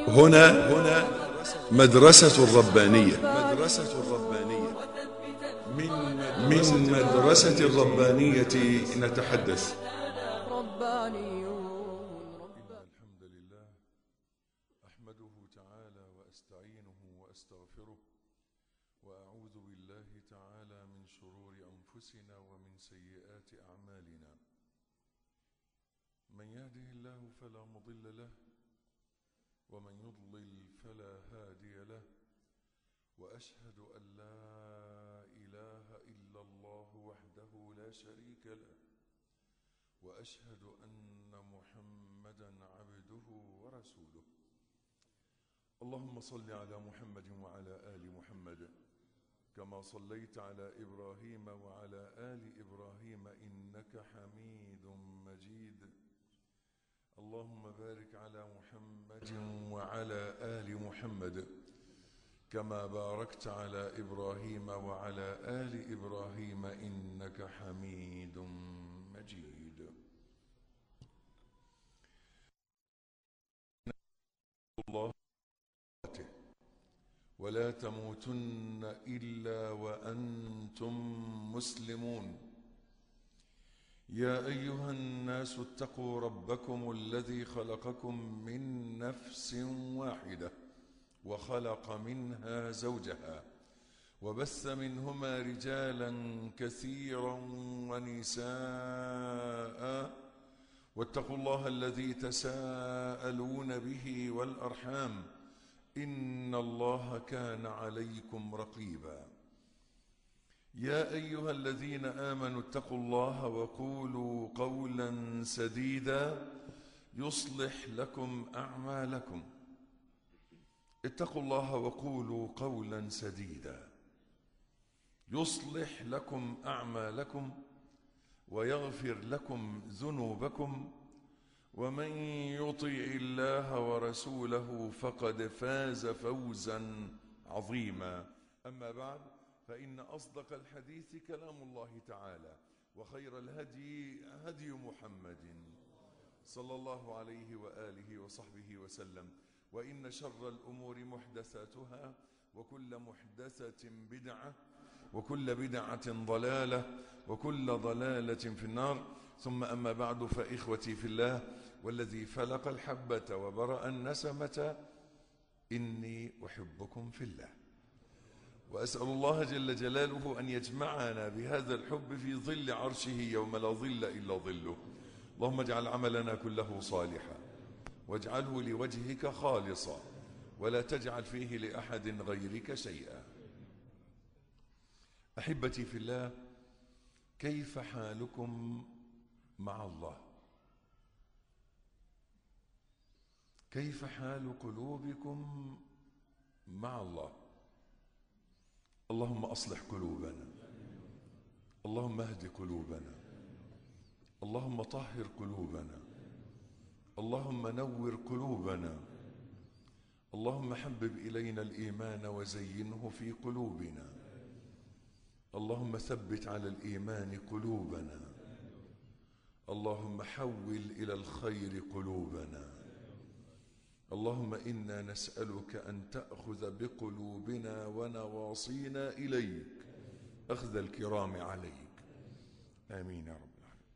هنا هنا مدرسة الربانية مدرسة الربانية من من مدرسة الربانية نتحدث ربانيون الحمد لله أحمده تعالى وأستعينه وأستغفره وأعوذ بالله تعالى من شرور أنفسنا ومن سيئات أعمالنا من يهده الله فلا مضل له ومن يضلل فلا هادي له وأشهد أن لا إله إلا الله وحده لا شريك له واشهد ان محمدا عبده ورسوله اللهم صل على محمد وعلى ال محمد كما صليت على ابراهيم وعلى ال ابراهيم انك حميد مجيد اللهم بارك على محمد وعلى ال محمد كما باركت على ابراهيم وعلى ال ابراهيم انك حميد مجيد الله ولا تموتن الا وانتم مسلمون يا ايها الناس اتقوا ربكم الذي خلقكم من نفس واحده وخلق منها زوجها وبث منهما رجالا كثيرا ونساء واتقوا الله الذي تساءلون به والارحام ان الله كان عليكم رقيبا يا ايها الذين امنوا اتقوا الله وقولوا قولا سديدا يصلح لكم اعمالكم اتقوا الله وقولوا قولا سديدا يصلح لكم اعمالكم ويغفر لكم ذنوبكم ومن يطع الله ورسوله فقد فاز فوزا عظيما اما بعد فان اصدق الحديث كلام الله تعالى وخير الهدي هدي محمد صلى الله عليه واله وصحبه وسلم وان شر الامور محدثاتها وكل محدثه بدعه وكل بدعة ضلالة وكل ضلالة في النار ثم أما بعد فإخوتي في الله والذي فلق الحبة وبرأ النسمة إني أحبكم في الله وأسأل الله جل جلاله أن يجمعنا بهذا الحب في ظل عرشه يوم لا ظل إلا ظله اللهم اجعل عملنا كله صالحا واجعله لوجهك خالصا ولا تجعل فيه لأحد غيرك شيئا احبتي في الله كيف حالكم مع الله كيف حال قلوبكم مع الله اللهم اصلح قلوبنا اللهم اهد قلوبنا اللهم طهر قلوبنا اللهم نور قلوبنا اللهم حبب الينا الايمان وزينه في قلوبنا اللهم ثبت على الايمان قلوبنا اللهم حول الى الخير قلوبنا اللهم انا نسالك ان تاخذ بقلوبنا ونواصينا اليك اخذ الكرام عليك امين يا رب العالمين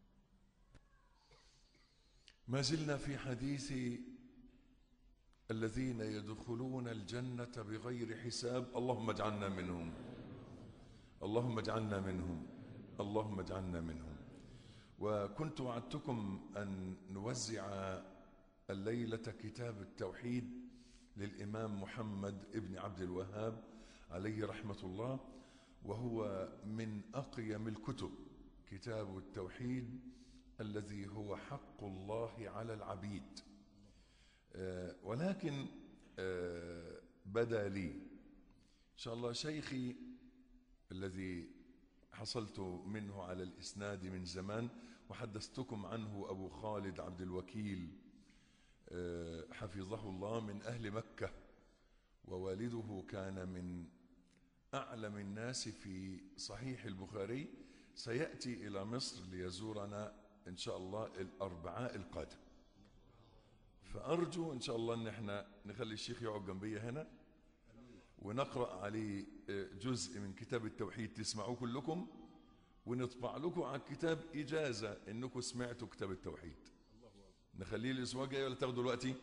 ما زلنا في حديث الذين يدخلون الجنه بغير حساب اللهم اجعلنا منهم اللهم اجعلنا منهم اللهم اجعلنا منهم وكنت وعدتكم أن نوزع الليلة كتاب التوحيد للإمام محمد ابن عبد الوهاب عليه رحمة الله وهو من أقيم الكتب كتاب التوحيد الذي هو حق الله على العبيد آه، ولكن آه، بدا لي إن شاء الله شيخي الذي حصلت منه على الإسناد من زمان وحدثتكم عنه أبو خالد عبد الوكيل آه، حفظه الله من أهل مكة ووالده كان من أعلم الناس في صحيح البخاري سيأتي إلى مصر ليزورنا إن شاء الله الأربعاء القادم فأرجو إن شاء الله إن إحنا نخلي الشيخ يقعد جنبي هنا ونقرأ عليه جزء من كتاب التوحيد تسمعوه كلكم ونطبع لكم على الكتاب إجازة إنكم سمعتوا كتاب التوحيد نخليه الأسبوع الجاي ولا تاخدوا دلوقتي؟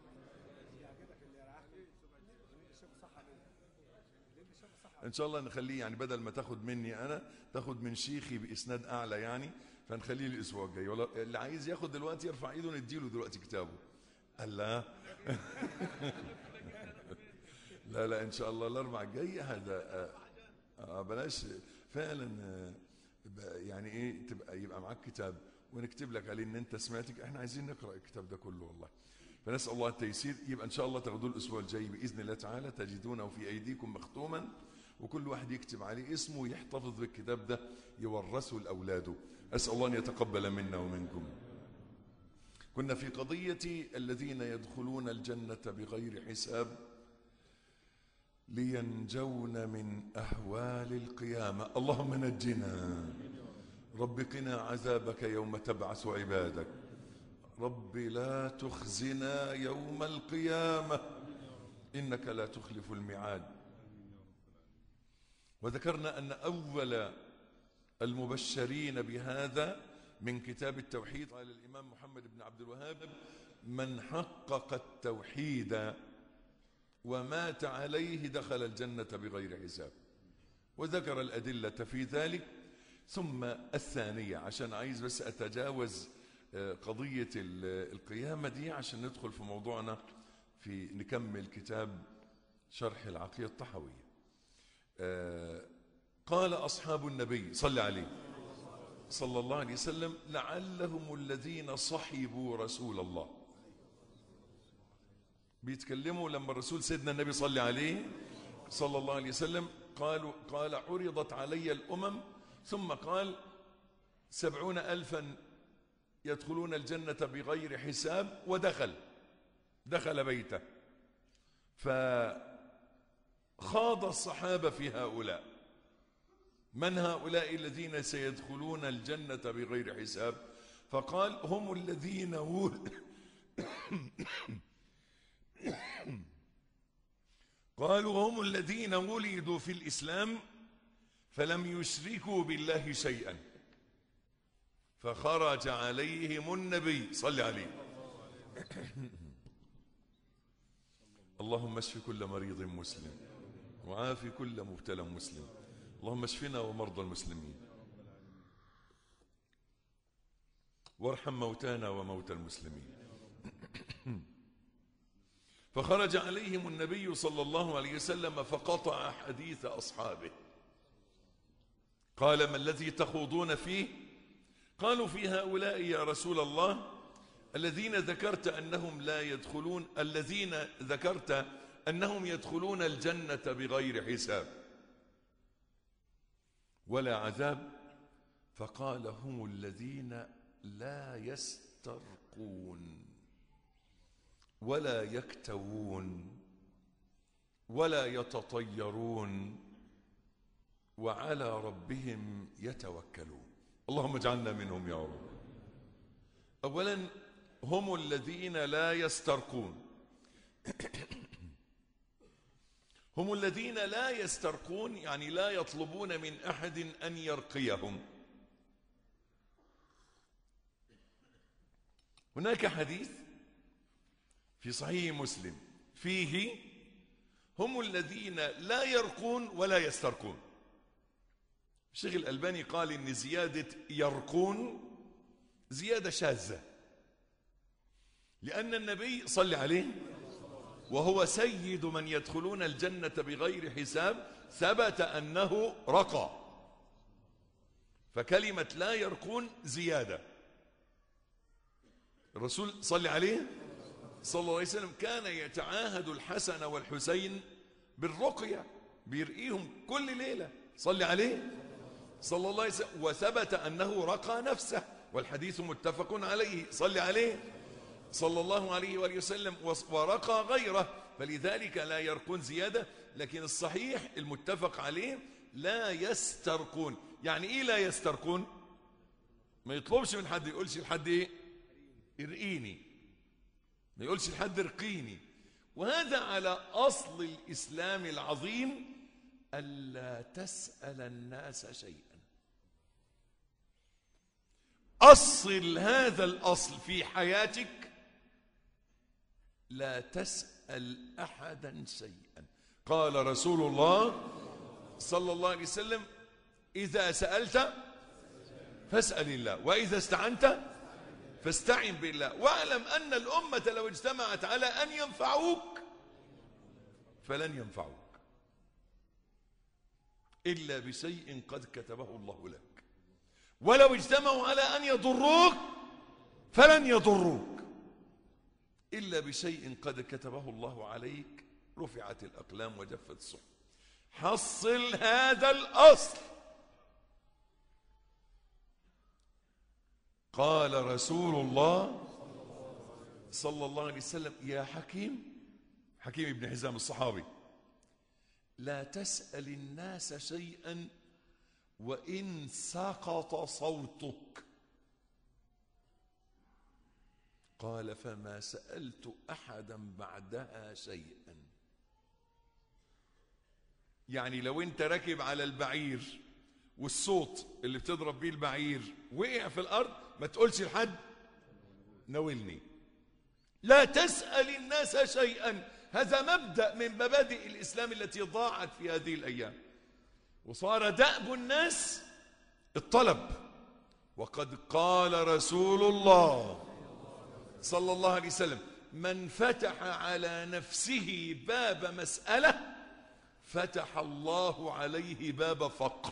ان شاء الله نخليه يعني بدل ما تاخد مني انا تاخد من شيخي باسناد اعلى يعني فنخليه الاسبوع الجاي ولا اللي عايز ياخد دلوقتي يرفع ايده نديله دلوقتي كتابه قال لا لا لا ان شاء الله الاربع الجاي هذا آه آه بلاش فعلا آه يعني ايه تبقى يبقى معاك كتاب ونكتب لك عليه ان انت سمعتك احنا عايزين نقرا الكتاب ده كله والله فنسال الله التيسير يبقى ان شاء الله تاخدوه الاسبوع الجاي باذن الله تعالى تجدونه في ايديكم مختوما وكل واحد يكتب عليه اسمه ويحتفظ بالكتاب ده يورثه لاولاده اسال الله ان يتقبل منا ومنكم كنا في قضيه الذين يدخلون الجنه بغير حساب لينجون من اهوال القيامه اللهم نجنا رب قنا عذابك يوم تبعث عبادك رب لا تخزنا يوم القيامه انك لا تخلف الميعاد وذكرنا ان اول المبشرين بهذا من كتاب التوحيد قال الامام محمد بن عبد الوهاب من حقق التوحيد ومات عليه دخل الجنه بغير حساب وذكر الادله في ذلك ثم الثانيه عشان عايز بس اتجاوز قضيه القيامه دي عشان ندخل في موضوعنا في نكمل كتاب شرح العقيده الطحويه قال أصحاب النبي صلى عليه صلى الله عليه وسلم لعلهم الذين صحبوا رسول الله بيتكلموا لما الرسول سيدنا النبي صلى عليه صلى الله عليه وسلم قالوا قال عرضت علي الأمم ثم قال سبعون ألفا يدخلون الجنة بغير حساب ودخل دخل بيته ف خاض الصحابة في هؤلاء من هؤلاء الذين سيدخلون الجنة بغير حساب فقال هم الذين ول... قالوا هم الذين ولدوا في الإسلام فلم يشركوا بالله شيئا فخرج عليهم النبي صلى عليه اللهم اشف كل مريض مسلم وعافي كل مبتلى مسلم اللهم اشفنا ومرضى المسلمين وارحم موتانا وموتى المسلمين فخرج عليهم النبي صلى الله عليه وسلم فقطع حديث أصحابه قال ما الذي تخوضون فيه قالوا في هؤلاء يا رسول الله الذين ذكرت أنهم لا يدخلون الذين ذكرت أنهم يدخلون الجنة بغير حساب ولا عذاب فقال هم الذين لا يسترقون ولا يكتوون ولا يتطيرون وعلى ربهم يتوكلون اللهم اجعلنا منهم يا رب اولا هم الذين لا يسترقون هم الذين لا يسترقون يعني لا يطلبون من احد ان يرقيهم هناك حديث في صحيح مسلم فيه هم الذين لا يرقون ولا يسترقون الشيخ الألباني قال إن زيادة يرقون زيادة شاذة لأن النبي صلى عليه وهو سيد من يدخلون الجنة بغير حساب ثبت أنه رقى فكلمة لا يرقون زيادة الرسول صلى عليه صلى الله عليه وسلم كان يتعاهد الحسن والحسين بالرقية بيرقيهم كل ليلة صلى عليه صلى الله عليه وسلم وثبت أنه رقى نفسه والحديث متفق عليه صلى عليه صلى الله عليه وآله وسلم ورقى غيره فلذلك لا يرقون زيادة لكن الصحيح المتفق عليه لا يسترقون يعني ايه لا يسترقون ما يطلبش من حد يقولش لحد ايه ارقيني ما يقولش لحد ارقيني وهذا على أصل الإسلام العظيم ألا تسأل الناس شيئا أصل هذا الأصل في حياتك لا تسأل أحدا شيئا قال رسول الله صلى الله عليه وسلم إذا سألت فاسأل الله وإذا استعنت فاستعن بالله واعلم أن الأمة لو اجتمعت على أن ينفعوك فلن ينفعوك إلا بشيء قد كتبه الله لك ولو اجتمعوا على أن يضروك فلن يضروك إلا بشيء قد كتبه الله عليك رفعت الأقلام وجفت الصحف حصل هذا الأصل قال رسول الله صلى الله عليه وسلم يا حكيم حكيم بن حزام الصحابي لا تسأل الناس شيئا وإن سقط صوتك قال فما سألت أحدا بعدها شيئا يعني لو انت راكب على البعير والصوت اللي بتضرب بيه البعير وقع في الأرض ما تقولش لحد ناولني لا تسأل الناس شيئا هذا مبدأ من مبادئ الإسلام التي ضاعت في هذه الأيام وصار دأب الناس الطلب وقد قال رسول الله صلى الله عليه وسلم من فتح على نفسه باب مسألة فتح الله عليه باب فقر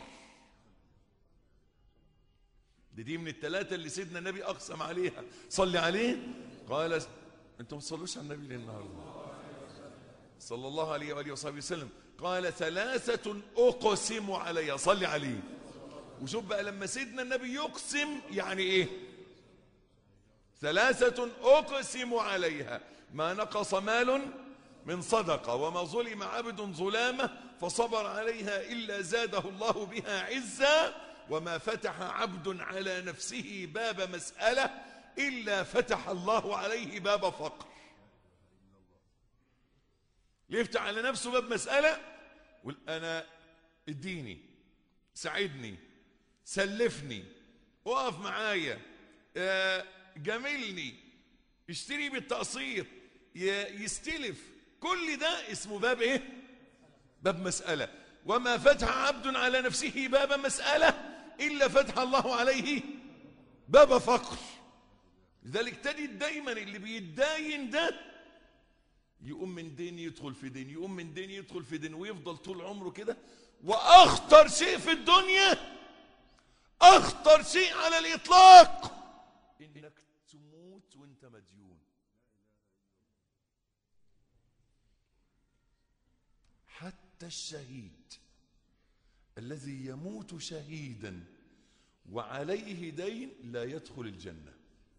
دي, دي من الثلاثة اللي سيدنا النبي أقسم عليها صلي عليه قال انتم ما تصلوش على النبي ليه النهارده صلى الله عليه وآله وصحبه وسلم قال ثلاثة أقسم علي صلي عليه وشوف بقى لما سيدنا النبي يقسم يعني إيه ثلاثة أقسم عليها ما نقص مال من صدقة وما ظلم عبد ظلامة فصبر عليها إلا زاده الله بها عزا وما فتح عبد على نفسه باب مسألة إلا فتح الله عليه باب فقر يفتح على نفسه باب مسألة يقول أنا اديني ساعدني سلفني وقف معايا آه، جاملني اشتري بالتقسيط ي- يستلف كل ده اسمه باب ايه باب مسألة وما فتح عبد على نفسه باب مسألة إلا فتح الله عليه باب فقر لذلك تجد دايما اللي بيتداين ده يقوم من دين يدخل في دين يقوم من دين يدخل في دين ويفضل طول عمره كده واخطر شيء في الدنيا اخطر شيء على الاطلاق انك تموت وانت مديون حتى الشهيد الذي يموت شهيدا وعليه دين لا يدخل الجنه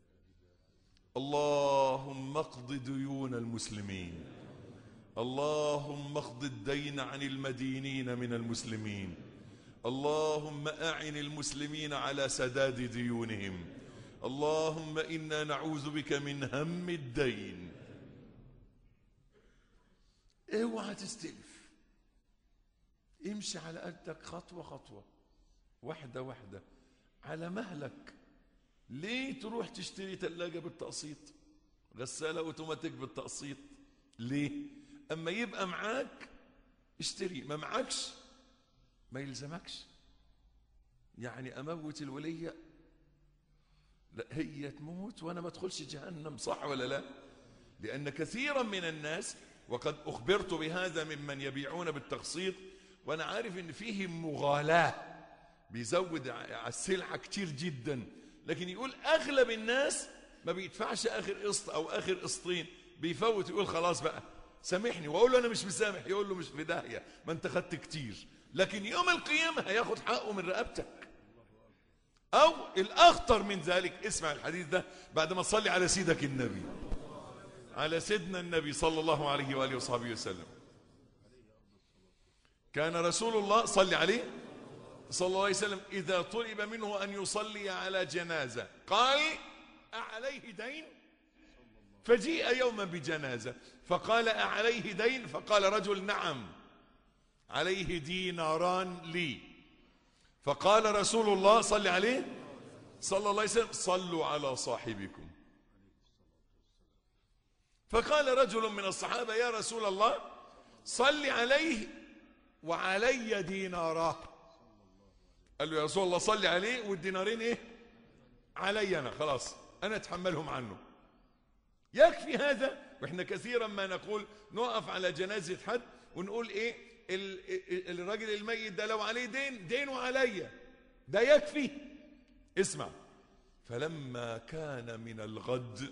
اللهم اقض ديون المسلمين اللهم اقض الدين عن المدينين من المسلمين اللهم اعن المسلمين على سداد ديونهم اللهم انا نعوذ بك من هم الدين اوعى تستلف امشي على قدك خطوه خطوه واحده واحده على مهلك ليه تروح تشتري ثلاجة بالتقسيط غسالة اوتوماتيك بالتقسيط ليه اما يبقى معاك اشتري ما معكش ما يلزمكش يعني اموت الولية لا هي تموت وانا ما ادخلش جهنم صح ولا لا لان كثيرا من الناس وقد اخبرت بهذا ممن يبيعون بالتقسيط وانا عارف ان فيهم مغالاة بيزود على السلعة كتير جدا لكن يقول اغلب الناس ما بيدفعش اخر قسط او اخر قسطين بيفوت يقول خلاص بقى سامحني واقول له انا مش مسامح يقول له مش في داهيه ما انت خدت كتير لكن يوم القيامه هياخد حقه من رقبتك او الاخطر من ذلك اسمع الحديث ده بعد ما تصلي على سيدك النبي على سيدنا النبي صلى الله عليه واله وصحبه وسلم كان رسول الله صلي عليه صلى الله عليه وسلم إذا طلب منه أن يصلي على جنازة قال أعليه دين فجيء يوما بجنازة فقال أعليه دين فقال رجل نعم عليه ديناران لي فقال رسول الله صلى عليه صلى الله عليه وسلم صلوا على صاحبكم فقال رجل من الصحابة يا رسول الله صل عليه وعلي ديناراه قال له يا رسول الله صل عليه والدينارين ايه علي انا خلاص انا اتحملهم عنه يكفي هذا واحنا كثيرا ما نقول نقف على جنازة حد ونقول ايه ال- ال- الراجل الميت ده لو عليه دين دينه عليا ده يكفي اسمع فلما كان من الغد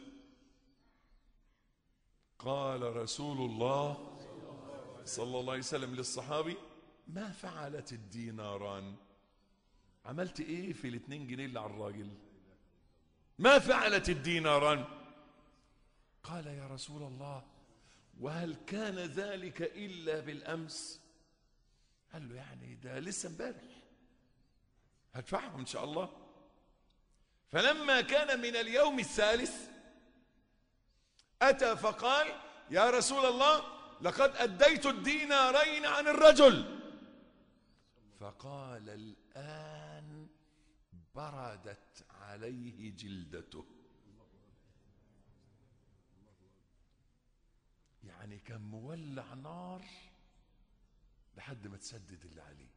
قال رسول الله صلى الله عليه وسلم للصحابي ما فعلت الديناران عملت ايه في الاتنين جنيه اللي على الراجل ما فعلت الديناران قال يا رسول الله وهل كان ذلك الا بالامس قال له يعني ده لسه امبارح هدفعهم ان شاء الله فلما كان من اليوم الثالث اتى فقال يا رسول الله لقد اديت الدينارين عن الرجل فقال الان بردت عليه جلدته يعني كان مولع نار لحد ما تسدد اللي عليه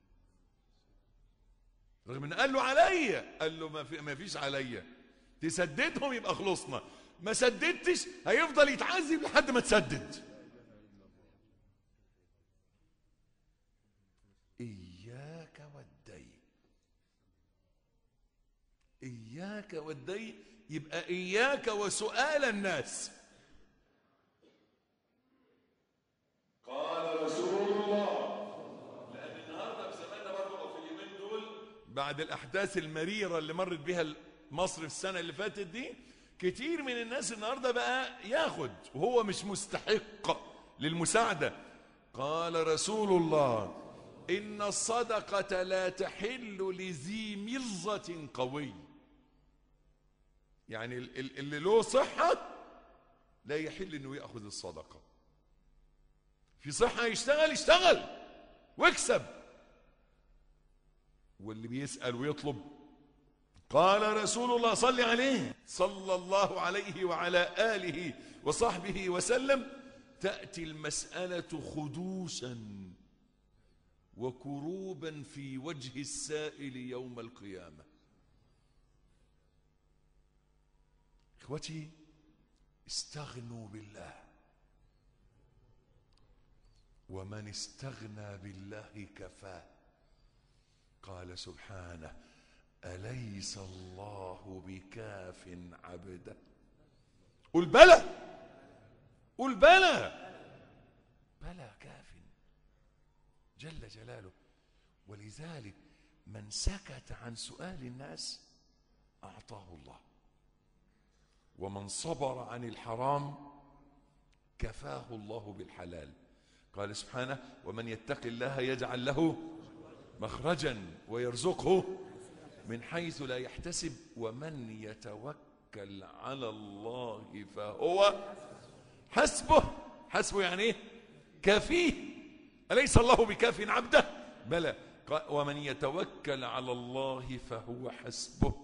رغم ان قال له عليا قال له ما, في ما فيش عليا تسددهم يبقى خلصنا ما سددتش هيفضل يتعذب لحد ما تسدد إياك والدين إياك والدين يبقى إياك وسؤال الناس قال رسول الله لأن النهاردة في زماننا برضه أو في اليومين دول بعد الأحداث المريرة اللي مرت بها مصر في السنة اللي فاتت دي كتير من الناس النهاردة بقى ياخد وهو مش مستحق للمساعدة قال رسول الله إن الصدقة لا تحل لذي مرزة قوي يعني ال- ال- اللي له صحة لا يحل انه ياخذ الصدقة في صحة يشتغل يشتغل واكسب واللي بيسأل ويطلب قال رسول الله صل عليه صلى الله عليه وعلى آله وصحبه وسلم تأتي المسألة خدوشا وكروبا في وجه السائل يوم القيامة إخوتي استغنوا بالله ومن استغنى بالله كفاه قال سبحانه أليس الله بكاف عبده قل بلى قل بلى بلى كاف جل جلاله ولذلك من سكت عن سؤال الناس أعطاه الله ومن صبر عن الحرام كفاه الله بالحلال قال سبحانه ومن يتق الله يجعل له مخرجا ويرزقه من حيث لا يحتسب ومن يتوكل على الله فهو حسبه حسبه يعني ايه كافيه أليس الله بكاف عبده بلى قال ومن يتوكل على الله فهو حسبه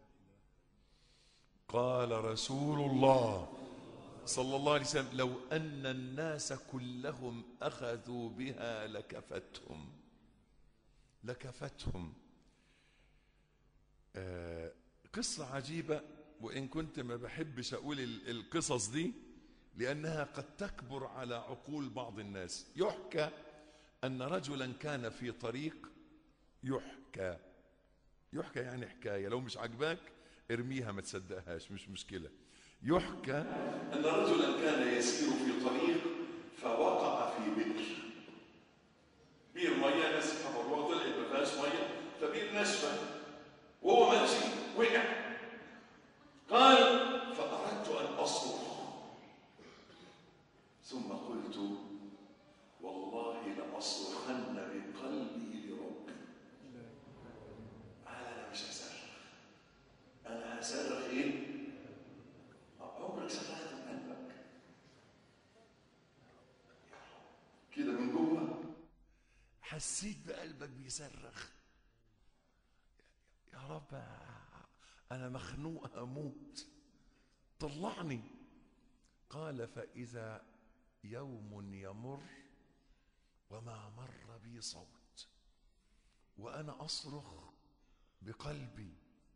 قال رسول الله صلى الله عليه وسلم لو أن الناس كلهم أخذوا بها لكفتهم لكفتهم آه قصة عجيبة وإن كنت ما بحبش أقول ال- القصص دي لأنها قد تكبر على عقول بعض الناس يحكى أن رجلا كان في طريق يحكى يحكى يعني حكاية لو مش عجباك ارميها ما تصدقهاش مش مشكلة يحكى أن رجلا كان يسير في طريق فوقع في بئر بئر مية ناس حفروها طلعت ما فيهاش مية فبئر ناشفة وهو ماشي وقع قال فأردت أن أصرخ ثم قلت والله لأصرخن بقلبي لربي أنا مش هصرخ أنا هصرخ إيه؟ عمرك صرخت من قلبك كده من جوه حسيت بقلبك بيصرخ يا رب انا مخنوق اموت طلعني قال فاذا يوم يمر وما مر بي صوت وانا اصرخ بقلبي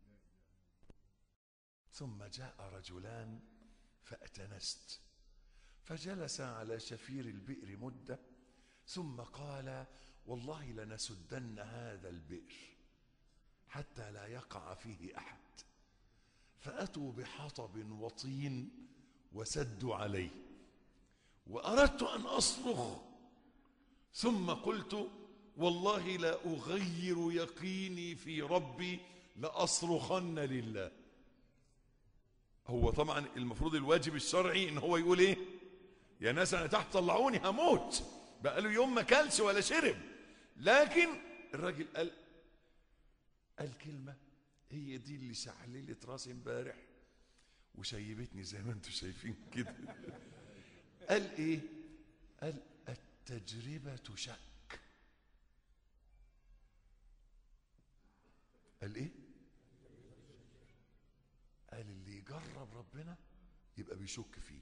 ثم جاء رجلان فاتنست فجلس على شفير البئر مده ثم قال والله لنسدن هذا البئر حتى لا يقع فيه احد فاتوا بحطب وطين وسدوا عليه واردت ان اصرخ ثم قلت والله لا اغير يقيني في ربي لاصرخن لله هو طبعا المفروض الواجب الشرعي ان هو يقول ايه يا ناس انا تحت طلعوني هموت بقى له يوم ما كلش ولا شرب لكن الراجل قال قال كلمه هي دي اللي شعللت راسي امبارح وشيبتني زي ما انتم شايفين كده قال ايه قال التجربه شك قال ايه قال اللي يجرب ربنا يبقى بيشك فيه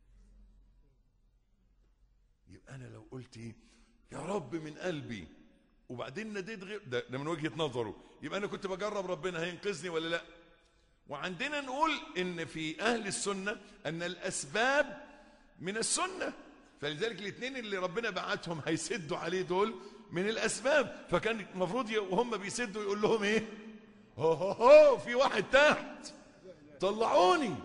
يبقى انا لو قلت ايه يا رب من قلبي وبعدين ناديت غير ده, ده من وجهه نظره يبقى انا كنت بجرب ربنا هينقذني ولا لا وعندنا نقول ان في اهل السنه ان الاسباب من السنه فلذلك الاثنين اللي ربنا بعتهم هيسدوا عليه دول من الاسباب فكان المفروض وهم بيسدوا يقول لهم ايه هو هو هو في واحد تحت طلعوني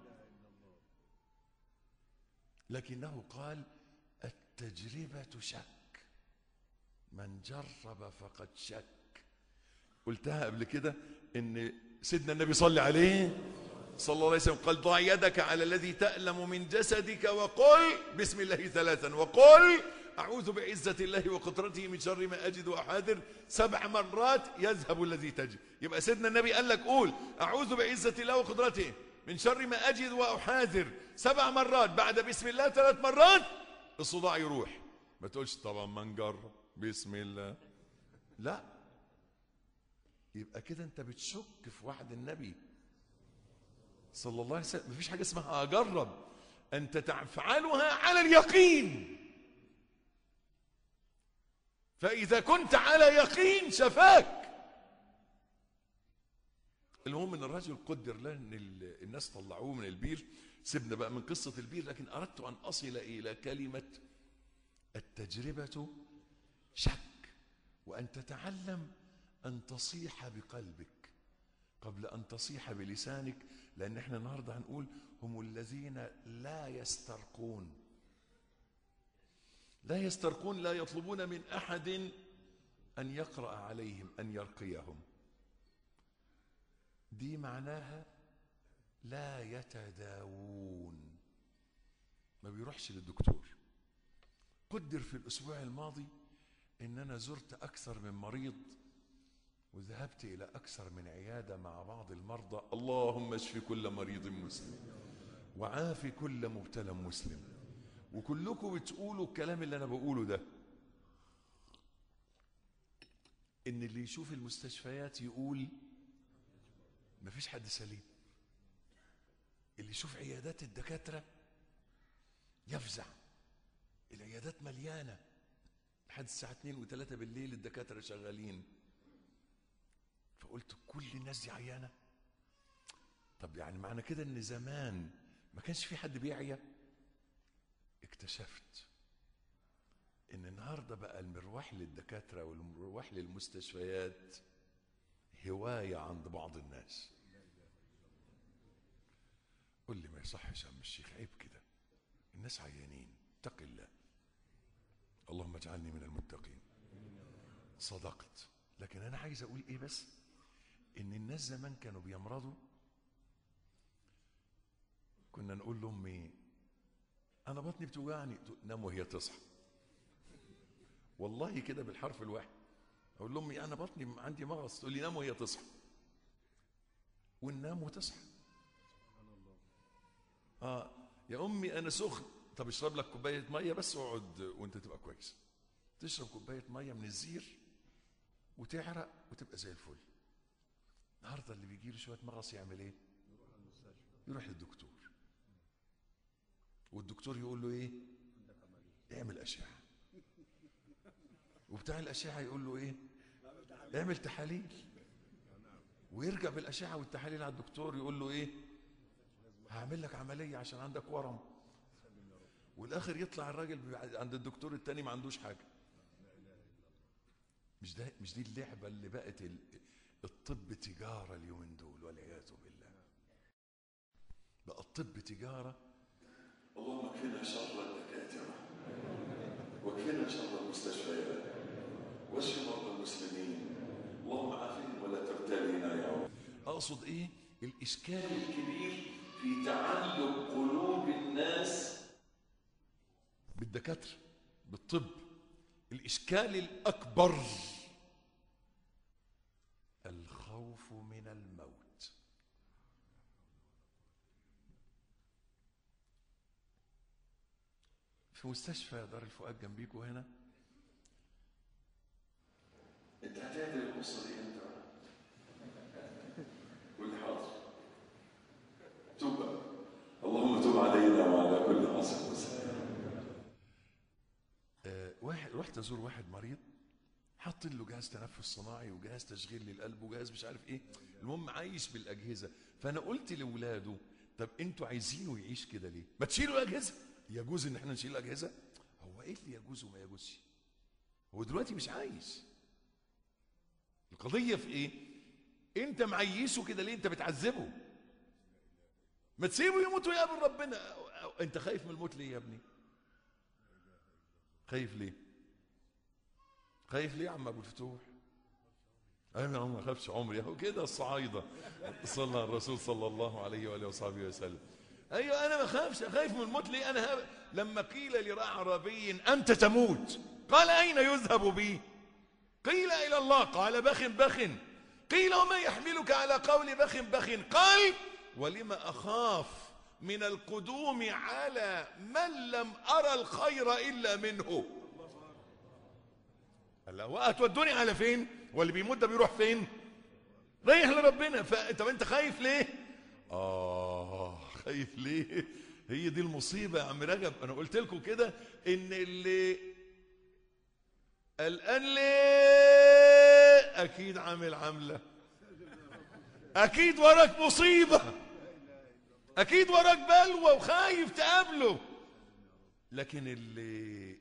لكنه قال التجربة شك من جرب فقد شك قلتها قبل كده ان سيدنا النبي صلى عليه صلى الله عليه وسلم قال ضع يدك على الذي تألم من جسدك وقل بسم الله ثلاثا وقل أعوذ بعزة الله وقدرته من شر ما أجد وأحاذر سبع مرات يذهب الذي تجد يبقى سيدنا النبي قال لك قول أعوذ بعزة الله وقدرته من شر ما أجد وأحاذر سبع مرات بعد بسم الله ثلاث مرات الصداع يروح ما تقولش طبعا ما نجرب بسم الله لا يبقى كده انت بتشك في وعد النبي صلى الله عليه وسلم مفيش حاجه اسمها اجرب انت تفعلها على اليقين فاذا كنت على يقين شفاك المهم ان الرجل قدر له ان الناس طلعوه من البير سيبنا بقى من قصه البير لكن اردت ان اصل الى كلمه التجربه شك وان تتعلم ان تصيح بقلبك قبل ان تصيح بلسانك لان احنا النهارده هنقول هم الذين لا يسترقون لا يسترقون لا يطلبون من احد ان يقرا عليهم ان يرقيهم دي معناها لا يتداوون ما بيروحش للدكتور قدر في الاسبوع الماضي ان انا زرت اكثر من مريض وذهبت الى اكثر من عياده مع بعض المرضى اللهم اشف كل مريض مسلم وعافي كل مبتلى مسلم وكلكم بتقولوا الكلام اللي انا بقوله ده ان اللي يشوف المستشفيات يقول مفيش حد سليم اللي يشوف عيادات الدكاترة يفزع العيادات مليانة لحد الساعة 2 و3 بالليل الدكاترة شغالين فقلت كل الناس دي عيانة طب يعني معنى كده ان زمان ما كانش في حد بيعيا اكتشفت ان النهارده بقى المروح للدكاتره والمروح للمستشفيات هوايه عند بعض الناس قل لي ما يصحش يا عم الشيخ عيب كده الناس عيانين اتق الله اللهم اجعلني من المتقين صدقت لكن انا عايز اقول ايه بس ان الناس زمان كانوا بيمرضوا كنا نقول لامي انا بطني بتوجعني نام وهي تصحى والله كده بالحرف الواحد اقول لامي انا بطني عندي مغص تقول لي نام وهي تصحى وننام وتصحى اه يا امي انا سخن طب اشرب لك كوبايه ميه بس واقعد وانت تبقى كويس تشرب كوبايه ميه من الزير وتعرق وتبقى زي الفل النهارده اللي بيجي له شويه مغص يعمل ايه يروح للدكتور والدكتور يقول له ايه اعمل اشعه وبتاع الاشعه يقول له ايه اعمل تحاليل ويرجع بالاشعه والتحاليل على الدكتور يقول له ايه هعمل لك عمليه عشان عندك ورم والاخر يطلع الراجل عند الدكتور التاني ما عندوش حاجه مش ده مش دي اللعبه اللي بقت ال- الطب تجاره اليومين دول والعياذ بالله بقى الطب تجاره اللهم اكفنا شر الدكاترة واكفنا شر المستشفيات واشف مرضى المسلمين اللهم عافهم ولا تبتلينا يا رب اقصد ايه الاشكال الكبير في تعلق قلوب الناس بالدكاتره بالطب الاشكال الاكبر الخوف من الموت في مستشفى دار الفؤاد جنبيكوا هنا انت هتعدل القصه دي انت قول لي حاضر توب بقى. اللهم تب علينا وعلى كل عاصم وسلم آه، واحد رحت ازور واحد مريض حاطين له جهاز تنفس صناعي وجهاز تشغيل للقلب وجهاز مش عارف ايه المهم عايش بالاجهزه فانا قلت لاولاده طب انتوا عايزينه يعيش كده ليه ما تشيلوا الاجهزه يجوز ان احنا نشيل الاجهزه هو ايه اللي يجوز وما يجوزش هو دلوقتي مش عايش القضيه في ايه انت معيشه كده ليه انت بتعذبه ما تسيبه يموت ويقابل ربنا أو- أو- انت خايف من الموت ليه يا ابني خايف ليه خايف ليه يا عم ابو الفتوح انا يا عم ما اخافش عمري اهو كده الصعايده صلى على الرسول صلى الله عليه واله وصحبه وسلم ايوه انا ما اخافش خايف من الموت ليه انا هب... لما قيل لأعرابي انت تموت قال اين يذهب بي قيل الى الله قال بخ بخ قيل وما يحملك على قول بخ بخ قال ولم اخاف من القدوم على من لم ارى الخير الا منه الله وهتودوني على فين واللي بيموت ده بيروح فين رايح لربنا ف... طب انت خايف ليه اه خايف ليه هي دي المصيبه يا عم رجب انا قلت لكم كده ان اللي قلقان ليه اكيد عامل عمله اكيد وراك مصيبه اكيد وراك بلوى وخايف تقابله لكن اللي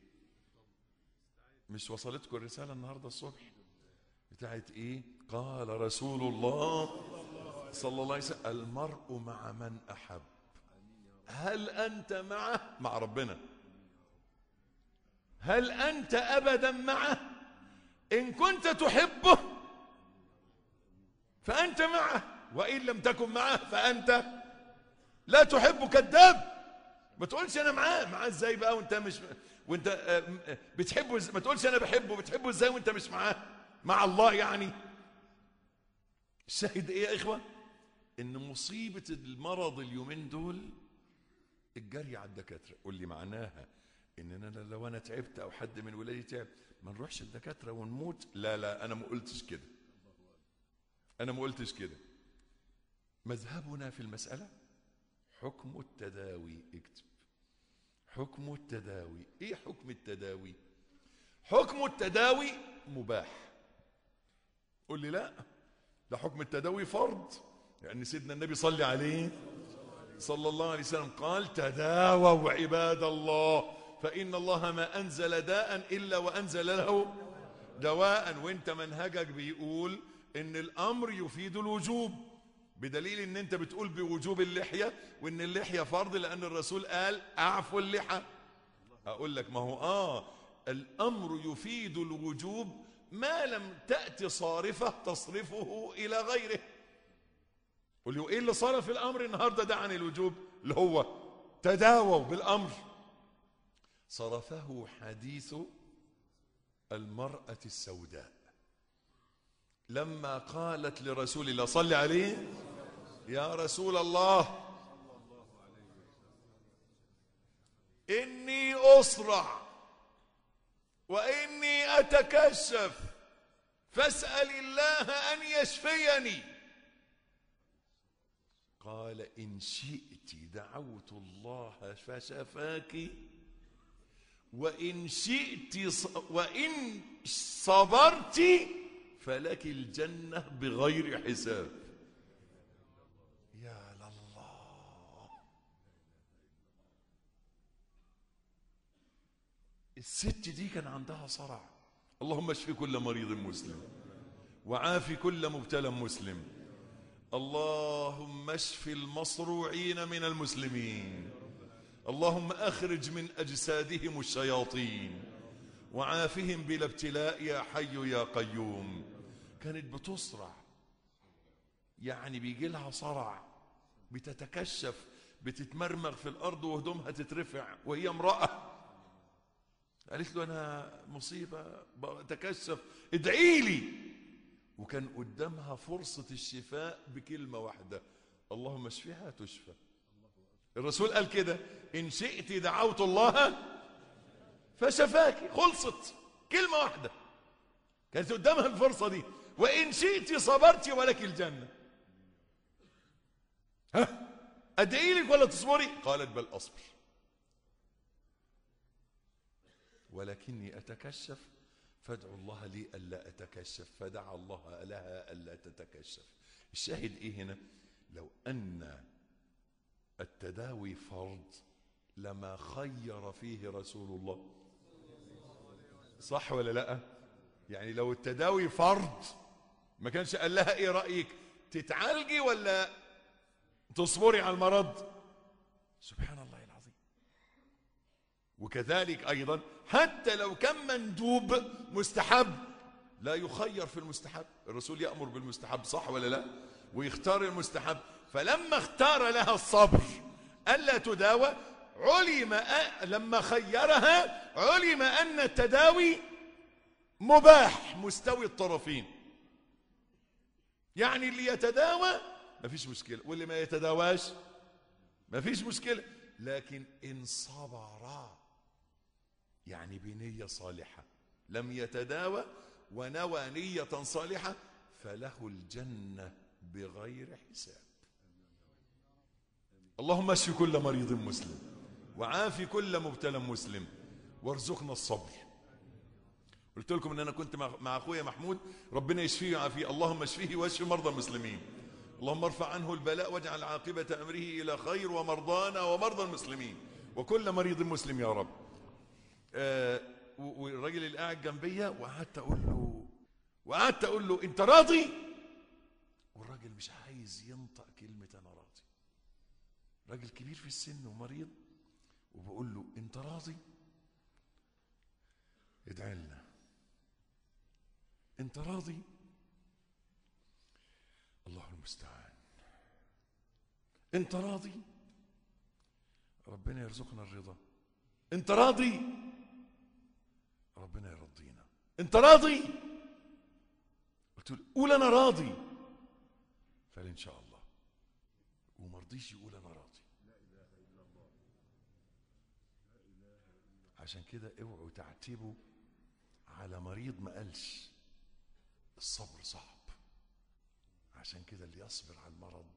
مش وصلتكم الرساله النهارده الصبح بتاعت ايه قال رسول الله صلى الله عليه وسلم المرء مع من احب هل انت معه مع ربنا هل انت ابدا معه ان كنت تحبه فانت معه وان لم تكن معه فانت لا تحبه كذاب ما تقولش انا معاه معاه ازاي بقى وانت مش وانت آه، م- آه، بتحبه إز- ما تقولش انا بحبه بتحبه ازاي وانت مش معاه مع الله يعني الشاهد ايه يا اخوه ان مصيبه المرض اليومين دول الجري على الدكاتره قول لي معناها ان انا لو انا تعبت او حد من ولادي تعب ما نروحش الدكاتره ونموت لا لا انا ما قلتش كده انا ما قلتش كده مذهبنا في المساله حكم التداوي اكتب حكم التداوي ايه حكم التداوي حكم التداوي مباح قول لي لا ده حكم التداوي فرض يعني سيدنا النبي صلى عليه صلى الله عليه وسلم قال تداووا عباد الله فإن الله ما أنزل داء إلا وأنزل له دواء وانت منهجك بيقول ان الامر يفيد الوجوب بدليل ان انت بتقول بوجوب اللحية وان اللحية فرض لان الرسول قال اعفوا اللحى اقول لك ما هو اه الامر يفيد الوجوب ما لم تأتي صارفة تصرفه الى غيره قول له ايه اللي صرف الامر النهارده ده عن الوجوب اللي هو تداووا بالامر صرفه حديث المرأة السوداء لما قالت لرسول الله صل عليه يا رسول الله إني أصرع وإني أتكشف فاسأل الله أن يشفيني قال إن شئت دعوت الله فشفاك وإن شئت ص... وإن صبرت فلك الجنة بغير حساب يا لله الست دي كان عندها صرع اللهم اشف كل مريض مسلم وعاف كل مبتلى مسلم اللهم اشف المصروعين من المسلمين اللهم اخرج من اجسادهم الشياطين وعافهم بلا ابتلاء يا حي يا قيوم كانت بتصرع يعني بيجي لها صرع بتتكشف بتتمرمغ في الارض وهدومها تترفع وهي امراه قالت له انا مصيبه بتكشف ادعي لي وكان قدامها فرصه الشفاء بكلمه واحده اللهم اشفيها تشفى الرسول قال كده ان شئت دعوت الله فشفاك خلصت كلمه واحده كانت قدامها الفرصه دي وان شئت صبرت ولك الجنه ها ادعي لك ولا تصبري قالت بل اصبر ولكني أتكشف فادعوا الله لي ألا أتكشف فدعا الله لها ألا تتكشف الشاهد إيه هنا لو أن التداوي فرض لما خير فيه رسول الله صح ولا لا يعني لو التداوي فرض ما كانش قال لها ايه رأيك تتعالجي ولا تصبري على المرض سبحان الله العظيم وكذلك أيضا حتى لو كان مندوب مستحب لا يخير في المستحب الرسول يأمر بالمستحب صح ولا لا ويختار المستحب فلما اختار لها الصبر ألا تداوى علم أ... لما خيرها علم أن التداوي مباح مستوي الطرفين يعني اللي يتداوى مفيش مشكلة واللي ما يتداواش مفيش مشكلة لكن إن صبرا يعني بنية صالحة لم يتداوى ونوى نية صالحة فله الجنة بغير حساب اللهم اشف كل مريض مسلم وعافي كل مبتلى مسلم وارزقنا الصبر قلت لكم ان انا كنت مع اخويا محمود ربنا يشفيه ويعافيه اللهم اشفيه واشف مرضى المسلمين اللهم ارفع عنه البلاء واجعل عاقبة امره الى خير ومرضانا ومرضى المسلمين وكل مريض مسلم يا رب آه والراجل اللي قاعد جنبيا وقعدت اقول له وقعدت اقول له انت راضي والراجل مش عايز ينطق كلمه انا راضي راجل كبير في السن ومريض وبقول له انت راضي ادعي لنا انت راضي الله المستعان انت راضي ربنا يرزقنا الرضا انت راضي ربنا يرضينا انت راضي قلت له قول انا راضي قال ان شاء الله وما رضيش يقول انا راضي عشان كده اوعوا تعتبوا على مريض ما قالش الصبر صعب عشان كده اللي يصبر على المرض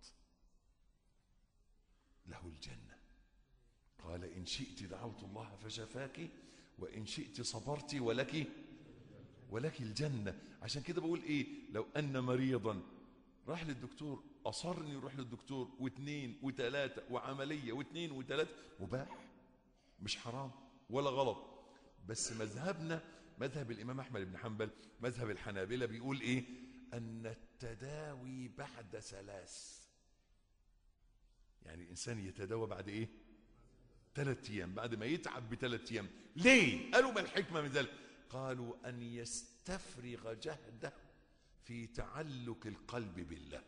له الجنه قال إن شئت دعوت الله فشفاك وإن شئت صبرت ولك ولك الجنة عشان كده بقول إيه لو أن مريضا راح للدكتور أصر إنه يروح للدكتور واثنين وثلاثة وعملية واثنين وثلاثة مباح مش حرام ولا غلط بس مذهبنا مذهب الإمام أحمد بن حنبل مذهب الحنابلة بيقول إيه أن التداوي بعد ثلاث يعني الإنسان يتداوى بعد إيه ثلاث ايام بعد ما يتعب بثلاث ايام ليه قالوا ما الحكمه من ذلك قالوا ان يستفرغ جهده في تعلق القلب بالله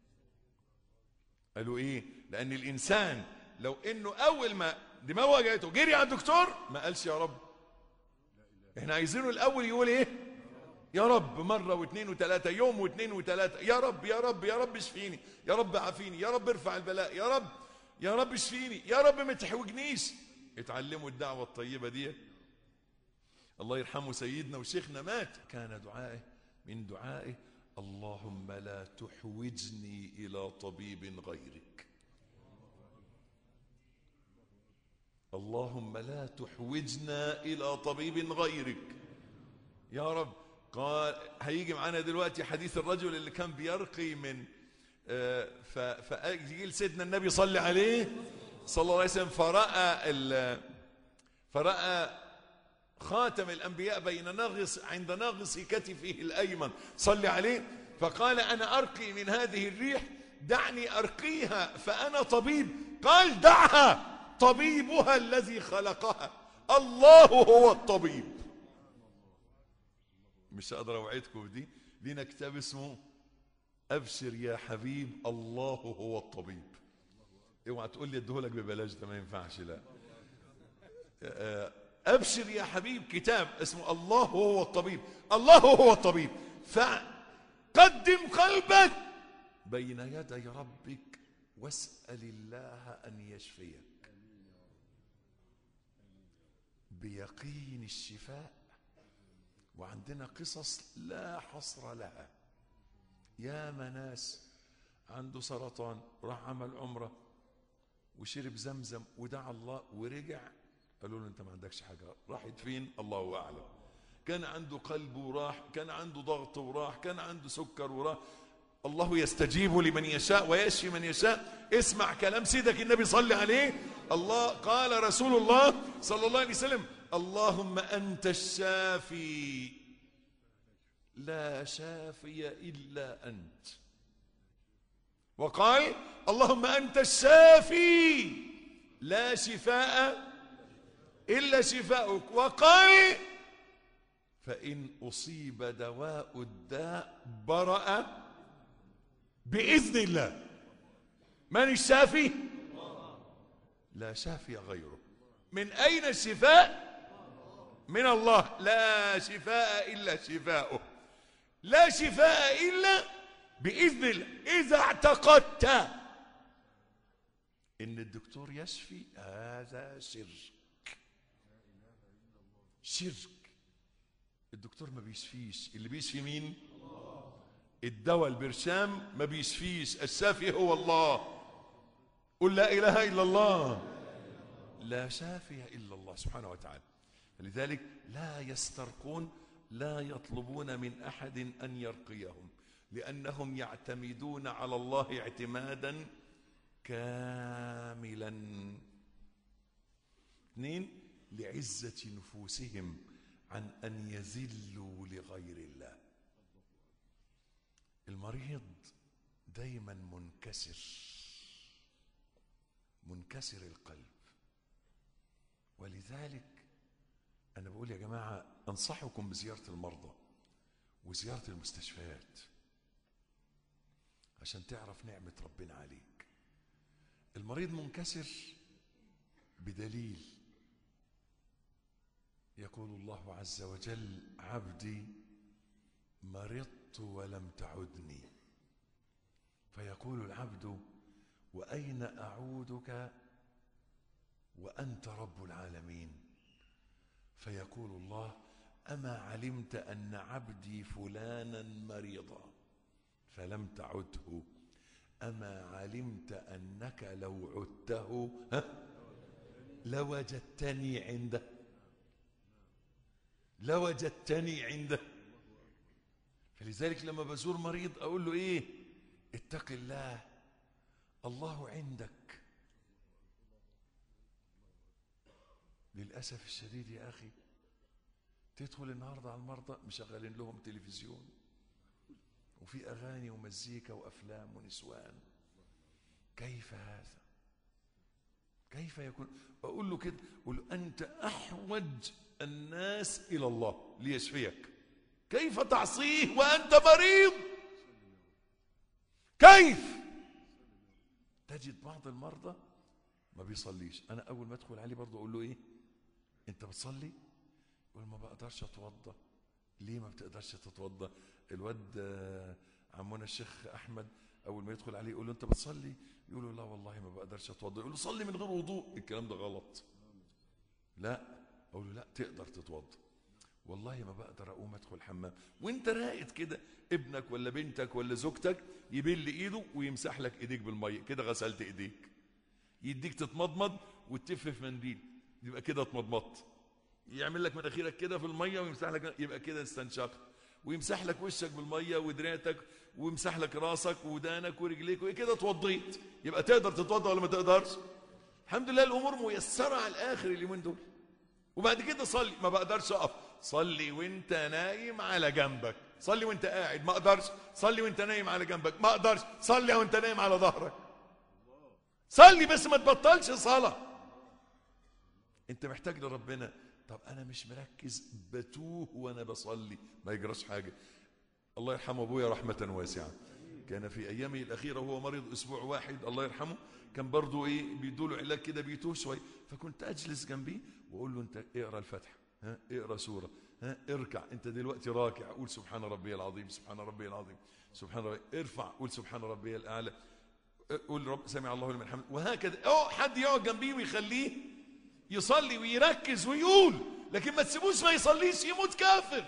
قالوا ايه لان الانسان لو انه اول ما دماغه وجعته جري على الدكتور ما قالش يا رب احنا عايزينه الاول يقول ايه يا رب مرة واثنين وثلاثة يوم واثنين وثلاثة يا رب يا رب يا رب اشفيني يا رب عافيني يا رب ارفع البلاء يا رب يا رب اشفيني يا رب ما تحوجنيش اتعلموا الدعوة الطيبة دي الله يرحمه سيدنا وشيخنا مات كان دعائه من دعائه اللهم لا تحوجني إلى طبيب غيرك اللهم لا تحوجنا إلى طبيب غيرك يا رب قال هيجي معانا دلوقتي حديث الرجل اللي كان بيرقي من آه، ف- فيجي سيدنا النبي صلى عليه صلى الله عليه وسلم فرأى ال- فرأى خاتم الأنبياء بين ناغص عند ناغص كتفه الأيمن صلى عليه فقال أنا أرقي من هذه الريح دعني أرقيها فأنا طبيب قال دعها طبيبها الذي خلقها الله هو الطبيب مش هقدر اوعدكم بدي لينا كتاب اسمه ابشر يا حبيب الله هو الطبيب اوعى تقول لي اديهولك ببلاش ده ما ينفعش لا آه، ابشر يا حبيب كتاب اسمه الله هو الطبيب الله هو الطبيب فقدم قلبك بين يدي ربك واسال الله ان يشفيك بيقين الشفاء وعندنا قصص لا حصر لها يا ناس عنده سرطان راح عمل عمره وشرب زمزم ودعا الله ورجع قالوا له انت ما عندكش حاجه راحت فين الله اعلم كان عنده قلب وراح كان عنده ضغط وراح كان عنده سكر وراح الله يستجيب لمن يشاء ويشفي من يشاء اسمع كلام سيدك النبي صلى عليه الله قال رسول الله صلى الله عليه وسلم اللهم انت الشافي لا شافي الا انت وقال اللهم انت الشافي لا شفاء الا شفاؤك وقال فان اصيب دواء الداء برأ باذن الله من الشافي لا شافي غيره من اين الشفاء من الله لا شفاء الا شفاؤه لا شفاء الا باذن الله اذا اعتقدت ان الدكتور يشفي هذا شرك شرك الدكتور ما بيشفيش اللي بيشفي مين الدواء البرشام ما بيشفيش الشافي هو الله قل لا اله الا الله لا شافي الا الله سبحانه وتعالى لذلك لا يسترقون لا يطلبون من احد ان يرقيهم لانهم يعتمدون على الله اعتمادا كاملا اثنين لعزه نفوسهم عن ان يذلوا لغير الله المريض دايما منكسر منكسر القلب ولذلك أنا بقول يا جماعة أنصحكم بزيارة المرضى وزيارة المستشفيات عشان تعرف نعمة ربنا عليك المريض منكسر بدليل يقول الله عز وجل عبدي مرضت ولم تعدني فيقول العبد وأين أعودك وأنت رب العالمين فيقول الله أما علمت أن عبدي فلانا مريضا فلم تعده أما علمت أنك لو عدته ها لوجدتني عنده لوجدتني عنده فلذلك لما بزور مريض أقول له إيه اتق الله الله عندك للأسف الشديد يا أخي تدخل النهاردة على المرضى مشغلين لهم تلفزيون وفي أغاني ومزيكا وأفلام ونسوان كيف هذا كيف يكون أقول له كده أقول له أنت أحوج الناس إلى الله ليشفيك كيف تعصيه وأنت مريض كيف تجد بعض المرضى ما بيصليش انا اول ما ادخل عليه برضه اقول له ايه انت بتصلي يقول ما بقدرش اتوضى ليه ما بتقدرش تتوضى الواد آه، عمونا الشيخ احمد اول ما يدخل عليه يقول له انت بتصلي يقول له لا والله ما بقدرش اتوضى يقول له صلي من غير وضوء الكلام ده غلط لا اقول له لا تقدر تتوضا والله ما بقدر اقوم ادخل الحمام وانت راقد كده ابنك ولا بنتك ولا زوجتك يبل ايده ويمسح لك ايديك بالميه كده غسلت ايديك يديك تتمضمض وتتف في منديل يبقى كده اتمضمضت يعمل لك مناخيرك كده في الميه ويمسح لك يبقى كده استنشقت ويمسح لك وشك بالميه ودراعتك ويمسح لك راسك ودانك ورجليك وكده اتوضيت يبقى تقدر تتوضا ولا ما تقدرش الحمد لله الامور ميسره على الاخر اليومين دول وبعد كده صلي ما بقدرش اقف صلي وانت نايم على جنبك صلي وانت قاعد ما اقدرش صلي وانت نايم على جنبك ما اقدرش صلي وانت نايم على ظهرك صلي بس ما تبطلش صلاه انت محتاج لربنا طب انا مش مركز بتوه وانا بصلي ما يجراش حاجه الله يرحمه ابويا رحمه واسعه كان في ايامه الاخيره وهو مريض اسبوع واحد الله يرحمه كان برضه ايه بيدوله علاج كده بيتوه شويه فكنت اجلس جنبيه واقول له انت اقرا الفاتحه ها اقرا سوره ها اركع انت دلوقتي راكع قول سبحان ربي العظيم سبحان ربي العظيم سبحان ربي ارفع قول سبحان ربي الاعلى قول رب سمع الله لمن حمد وهكذا او حد يقعد جنبيه ويخليه يصلي ويركز ويقول لكن ما تسيبوش ما يصليش يموت كافر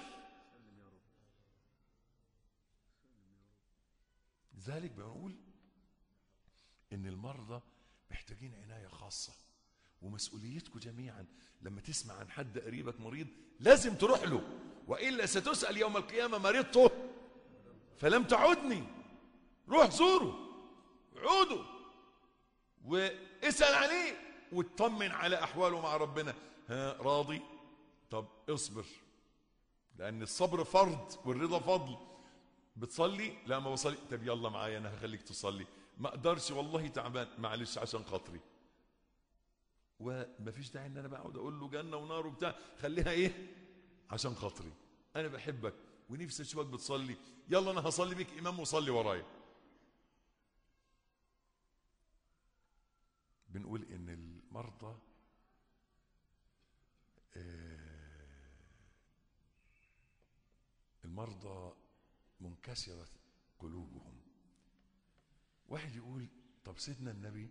لذلك بنقول ان المرضى محتاجين عنايه خاصه ومسؤوليتكم جميعا لما تسمع عن حد قريبك مريض لازم تروح له والا ستسال يوم القيامه مريضته فلم تعدني روح زوره عوده واسال عليه واطمن على احواله مع ربنا ها راضي طب اصبر لان الصبر فرض والرضا فضل بتصلي لا ما بصلي طب يلا معايا انا هخليك تصلي ما اقدرش والله تعبان معلش عشان خاطري ومفيش داعي ان انا بقعد اقول له جنه ونار وبتاع خليها ايه عشان خاطري انا بحبك ونفسي اشوفك بتصلي يلا انا هصلي بيك امام وصلي ورايا بنقول ان المرضى المرضى منكسرة قلوبهم واحد يقول طب سيدنا النبي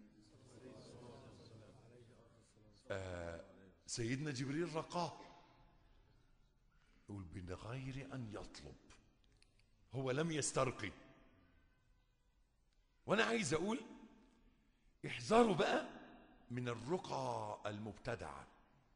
آه سيدنا جبريل رقاه يقول من غير أن يطلب هو لم يسترقي وأنا عايز أقول احذروا بقى من الرقى المبتدعة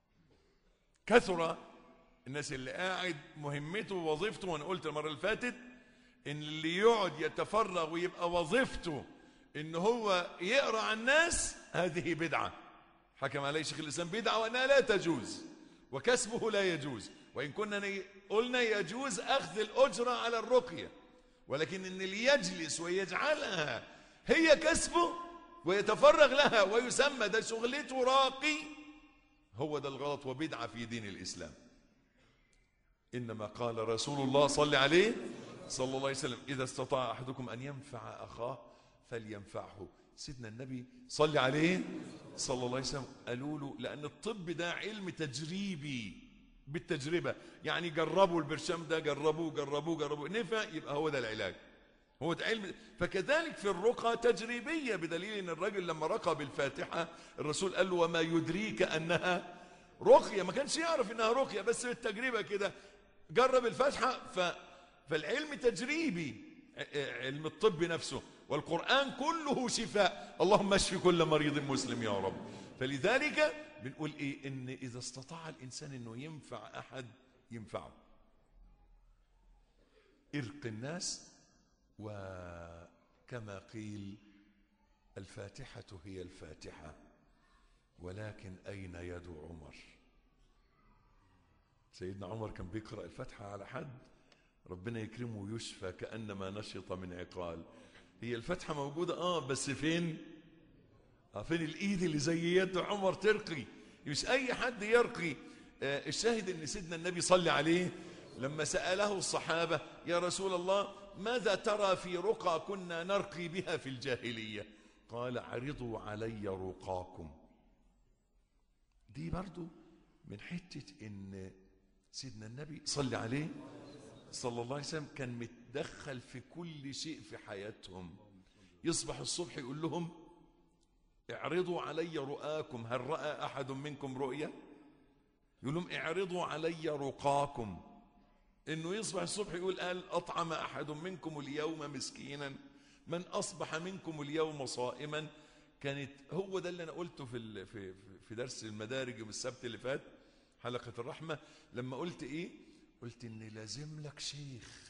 كثر الناس اللي قاعد مهمته ووظيفته وانا قلت المره اللي فاتت ان اللي يقعد يتفرغ ويبقى وظيفته ان هو يقرا عن الناس هذه بدعه حكم عليه شيخ الاسلام بدعه وانها لا تجوز وكسبه لا يجوز وان كنا قلنا يجوز اخذ الاجره على الرقيه ولكن ان اللي يجلس ويجعلها هي كسبه ويتفرغ لها ويسمى ده شغلته راقي هو ده الغلط وبدعه في دين الاسلام إنما قال رسول الله صلى عليه صلى الله عليه وسلم إذا استطاع أحدكم أن ينفع أخاه فلينفعه سيدنا النبي صلى عليه صلى الله عليه وسلم قالوا له لأن الطب ده علم تجريبي بالتجربة يعني جربوا البرشام ده جربوه جربوه جربوه نفع يبقى هو ده العلاج هو ده علم فكذلك في الرقى تجريبية بدليل ان الرجل لما رقى بالفاتحة الرسول قال له وما يدريك انها رقية ما كانش يعرف انها رقية بس بالتجربة كده جرب الفاتحة ف... فالعلم تجريبي علم الطب نفسه والقرآن كله شفاء اللهم اشف كل مريض مسلم يا رب فلذلك بنقول ايه ان اذا استطاع الانسان انه ينفع احد ينفعه ارق الناس وكما قيل الفاتحة هي الفاتحة ولكن أين يد عمر سيدنا عمر كان بيقرأ الفاتحة على حد ربنا يكرمه ويشفى كأنما نشط من عقال هي الفتحة موجودة اه بس فين آه فين الايد اللي زي يد عمر ترقي مش اي حد يرقي آه الشاهد ان سيدنا النبي صلى عليه لما سأله الصحابة يا رسول الله ماذا ترى في رقى كنا نرقي بها في الجاهلية قال عرضوا علي رقاكم دي برضو من حتة ان سيدنا النبي صلى عليه صلى الله عليه وسلم كان متدخل في كل شيء في حياتهم يصبح الصبح يقول لهم اعرضوا علي رؤاكم هل رأى أحد منكم رؤيا يقول لهم اعرضوا علي رقاكم انه يصبح الصبح يقول قال اطعم احد منكم اليوم مسكينا من اصبح منكم اليوم صائما كانت هو ده اللي انا قلته في ال- في في درس المدارج يوم السبت اللي فات حلقه الرحمه لما قلت ايه قلت ان لازم لك شيخ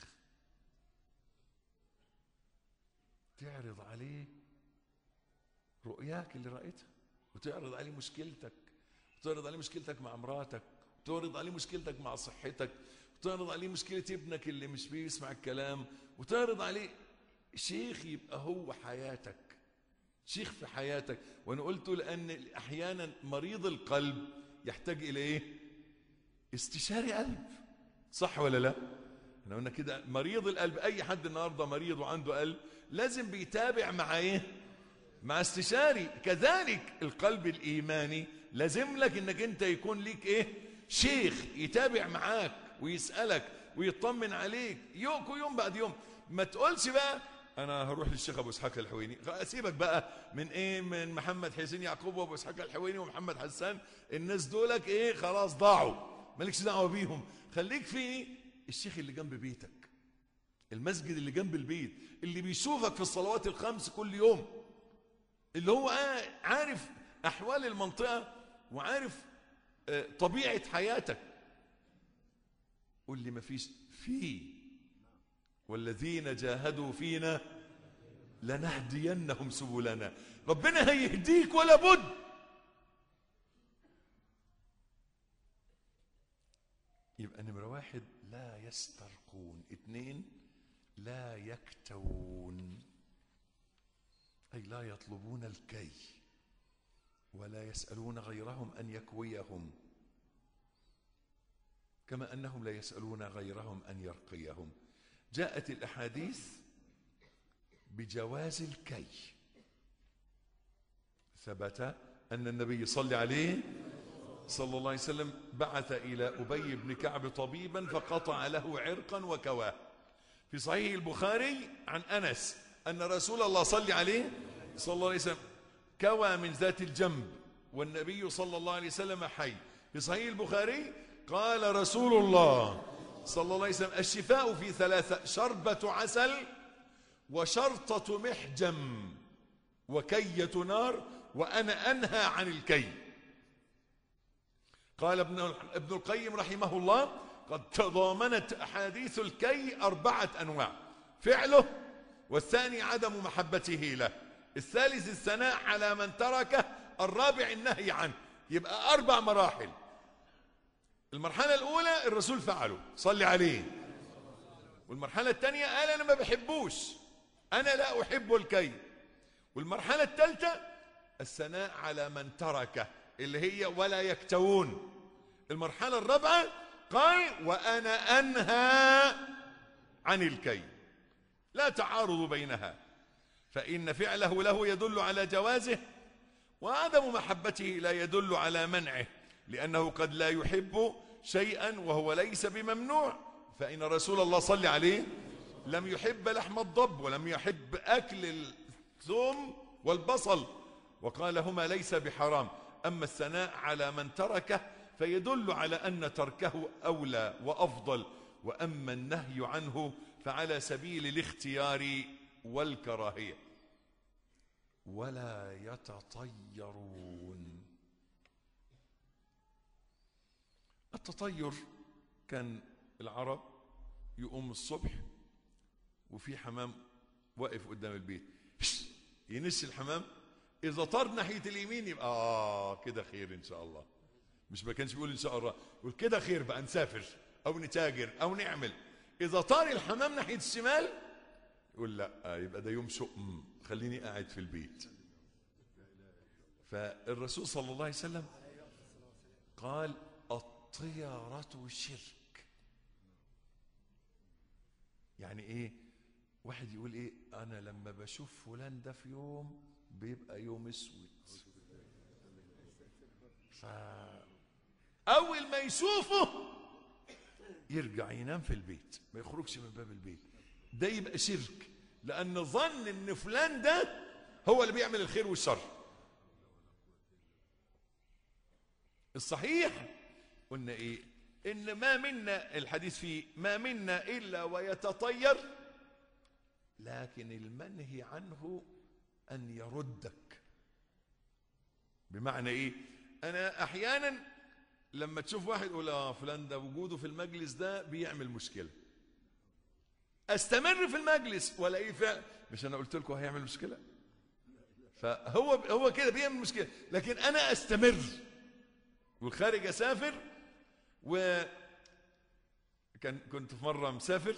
تعرض عليه رؤياك اللي رأيتها وتعرض عليه مشكلتك وتعرض عليه مشكلتك مع مراتك وتعرض عليه مشكلتك مع صحتك وتعرض عليه مشكلة ابنك اللي مش بيسمع الكلام وتعرض عليه شيخ يبقى هو حياتك شيخ في حياتك وانا قلت لان احيانا مريض القلب يحتاج الى ايه استشاري قلب صح ولا لا احنا قلنا كده مريض القلب اي حد النهارده مريض وعنده قلب لازم بيتابع مع ايه مع استشاري كذلك القلب الايماني لازم لك انك انت يكون ليك ايه شيخ يتابع معاك ويسالك ويطمن عليك يوم يوم بعد يوم ما تقولش بقى انا هروح للشيخ ابو اسحاق الحويني اسيبك بقى من ايه من محمد حسين يعقوب وابو اسحاق الحويني ومحمد حسان الناس دولك ايه خلاص ضاعوا مالكش دعوه بيهم خليك في الشيخ اللي جنب بيتك المسجد اللي جنب البيت اللي بيشوفك في الصلوات الخمس كل يوم اللي هو عارف احوال المنطقه وعارف آه، طبيعه حياتك قول لي ما فيش في والذين جاهدوا فينا لنهدينهم سبلنا ربنا هيهديك ولا بد يبقى نمرة واحد لا يسترقون اثنين لا يكتوون أي لا يطلبون الكي ولا يسألون غيرهم أن يكويهم كما أنهم لا يسألون غيرهم أن يرقيهم جاءت الأحاديث بجواز الكي ثبت أن النبي صلى عليه صلى الله عليه وسلم بعث إلى أبي بن كعب طبيبا فقطع له عرقا وكواه في صحيح البخاري عن أنس أن رسول الله صلى عليه صلى الله عليه وسلم كوى من ذات الجنب والنبي صلى الله عليه وسلم حي في صحيح البخاري قال رسول الله صلى الله عليه وسلم الشفاء في ثلاثة شربة عسل وشرطة محجم وكية نار وأنا أنهى عن الكي قال ابن ابن القيم رحمه الله قد تضامنت أحاديث الكي أربعة أنواع فعله والثاني عدم محبته له الثالث الثناء على من تركه الرابع النهي عنه يبقى أربع مراحل المرحلة الأولى الرسول فعله صلي عليه والمرحلة الثانية قال أنا ما بحبوش أنا لا أحب الكي والمرحلة الثالثة الثناء على من تركه اللي هي ولا يكتوون المرحلة الرابعة قال وأنا أنهى عن الكي لا تعارض بينها فإن فعله له يدل على جوازه وعدم محبته لا يدل على منعه لأنه قد لا يحب شيئا وهو ليس بممنوع فإن رسول الله صلى عليه لم يحب لحم الضب ولم يحب أكل الثوم والبصل وقال هما ليس بحرام أما الثناء على من تركه فيدل على أن تركه أولى وأفضل وأما النهي عنه فعلى سبيل الاختيار والكراهية ولا يتطيرون التطير كان العرب يقوم الصبح وفي حمام واقف قدام البيت ينش الحمام اذا طار ناحيه اليمين يبقى اه كده خير ان شاء الله مش ما كانش بيقول ان شاء الله يقول كده خير بقى نسافر او نتاجر او نعمل اذا طار الحمام ناحيه الشمال يقول لا يبقى ده يوم شؤم خليني قاعد في البيت فالرسول صلى الله عليه وسلم قال الطيرة شرك يعني ايه واحد يقول ايه انا لما بشوف فلان ده في يوم بيبقى يوم اسود ف اول ما يشوفه يرجع ينام في البيت ما يخرجش من باب البيت ده يبقى شرك لان ظن ان فلان ده هو اللي بيعمل الخير والشر الصحيح قلنا ايه ان ما منا الحديث فيه ما منا الا ويتطير لكن المنهي عنه ان يردك بمعنى ايه انا احيانا لما تشوف واحد يقول اه فلان ده وجوده في المجلس ده بيعمل مشكله استمر في المجلس ولا ايه فعل مش انا قلت لكم هيعمل مشكله فهو هو كده بيعمل مشكله لكن انا استمر والخارج اسافر و كان كنت في مره مسافر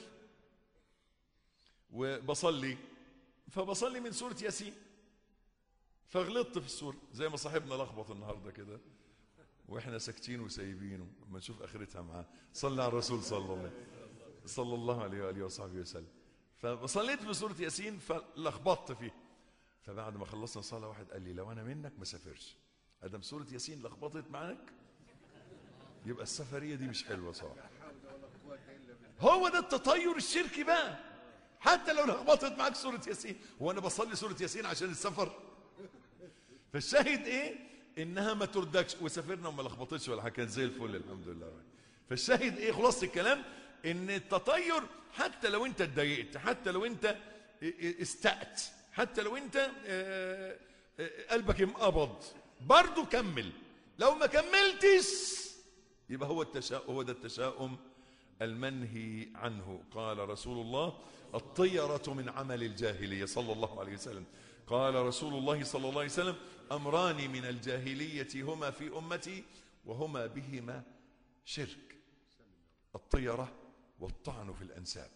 وبصلي فبصلي من سوره ياسين فغلطت في السوره زي ما صاحبنا لخبط النهارده كده واحنا ساكتين وسايبينه اما نشوف اخرتها معاه صلى على الرسول صلى الله عليه صلى الله عليه واله وصحبه وسلم فصليت في سوره ياسين فلخبطت فيه فبعد ما خلصنا صلاه واحد قال لي لو انا منك ما سافرش ادم سوره ياسين لخبطت معاك يبقى السفريه دي مش حلوه صراحه هو ده التطير الشركي بقى حتى لو لخبطت معاك سوره ياسين هو انا بصلي سوره ياسين عشان السفر فالشاهد ايه انها ما تردكش وسافرنا وما لخبطتش ولا حاجه كانت زي الفل الحمد لله فالشاهد ايه خلاصه الكلام ان التطير حتى لو انت اتضايقت حتى لو انت استأت حتى لو انت آه، آه، قلبك انقبض برضه كمل لو ما كملتش يبقى هو التشاؤم هو ده التشاؤم المنهي عنه قال رسول الله الطيرة من عمل الجاهلية صلى الله عليه وسلم قال رسول الله صلى الله عليه وسلم أمران من الجاهلية هما في أمتي وهما بهما شرك الطيرة والطعن في الأنساب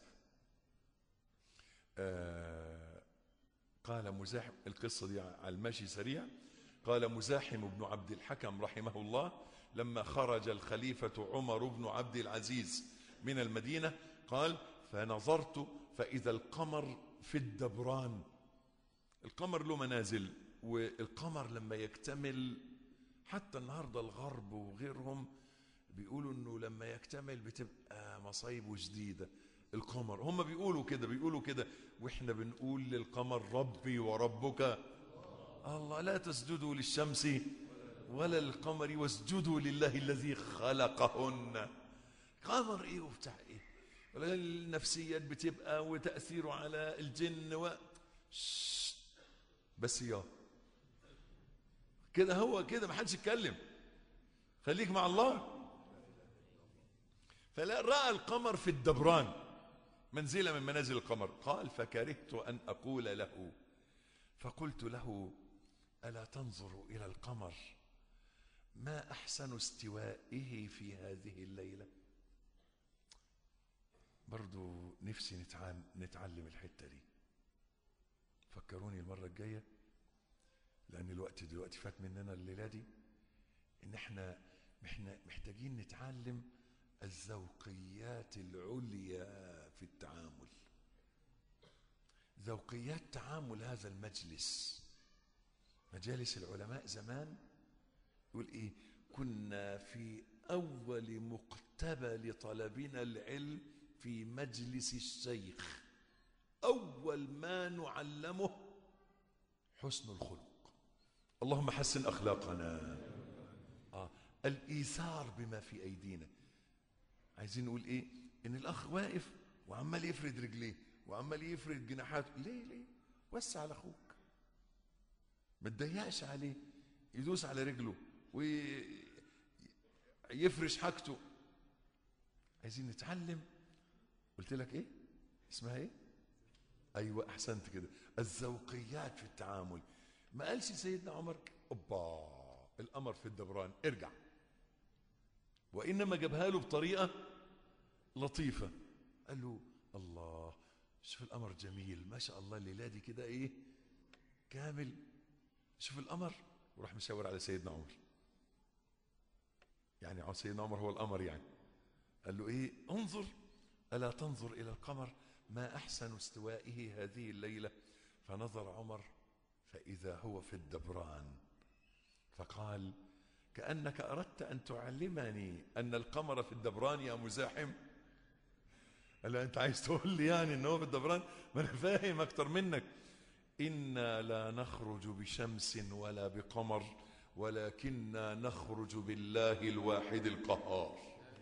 آه قال مزاحم القصة دي على المشي سريع قال مزاحم بن عبد الحكم رحمه الله لما خرج الخليفة عمر بن عبد العزيز من المدينة قال فنظرت فإذا القمر في الدبران القمر له منازل والقمر لما يكتمل حتى النهاردة الغرب وغيرهم بيقولوا انه لما يكتمل بتبقى مصايبه جديدة القمر هم بيقولوا كده بيقولوا كده واحنا بنقول للقمر ربي وربك الله لا تسجدوا للشمس ولا للقمر واسجدوا لله الذي خلقهن قمر ايه وبتاع ايه ولا النفسيات بتبقى وتأثيره على الجن و ششت. بس يا كده هو كده ما حدش يتكلم خليك مع الله فلا رأى القمر في الدبران منزلة من منازل القمر قال فكرهت أن أقول له فقلت له ألا تنظر إلى القمر ما أحسن استوائه في هذه الليلة برضو نفسي نتعلم, نتعلم الحتة دي فكروني المرة الجاية لأن الوقت دلوقتي فات مننا الليلة دي إن إحنا إحنا محتاجين نتعلم الذوقيات العليا في التعامل ذوقيات تعامل هذا المجلس مجالس العلماء زمان يقول ايه كنا في اول مقتبل طلبنا العلم في مجلس الشيخ اول ما نعلمه حسن الخلق اللهم حسن اخلاقنا آه. الايثار بما في ايدينا عايزين نقول ايه ان الاخ واقف وعمال يفرد رجليه وعمال يفرد جناحاته ليه ليه وسع على اخوك ما تضيقش عليه يدوس على رجله ويفرش حاجته عايزين نتعلم قلت لك ايه اسمها ايه ايوه احسنت كده الذوقيات في التعامل ما قالش سيدنا عمر اوبا القمر في الدبران ارجع وانما جابها له بطريقه لطيفه قال له الله شوف القمر جميل ما شاء الله الليله دي كده ايه كامل شوف القمر وراح مشاور على سيدنا عمر يعني عاوز سيدنا عمر هو القمر يعني قال له ايه انظر الا تنظر الى القمر ما احسن استوائه هذه الليله فنظر عمر فاذا هو في الدبران فقال كانك اردت ان تعلمني ان القمر في الدبران يا مزاحم قال له انت عايز تقول لي يعني ان هو في الدبران ما انا فاهم اكتر منك انا لا نخرج بشمس ولا بقمر ولكننا نخرج بالله الواحد القهار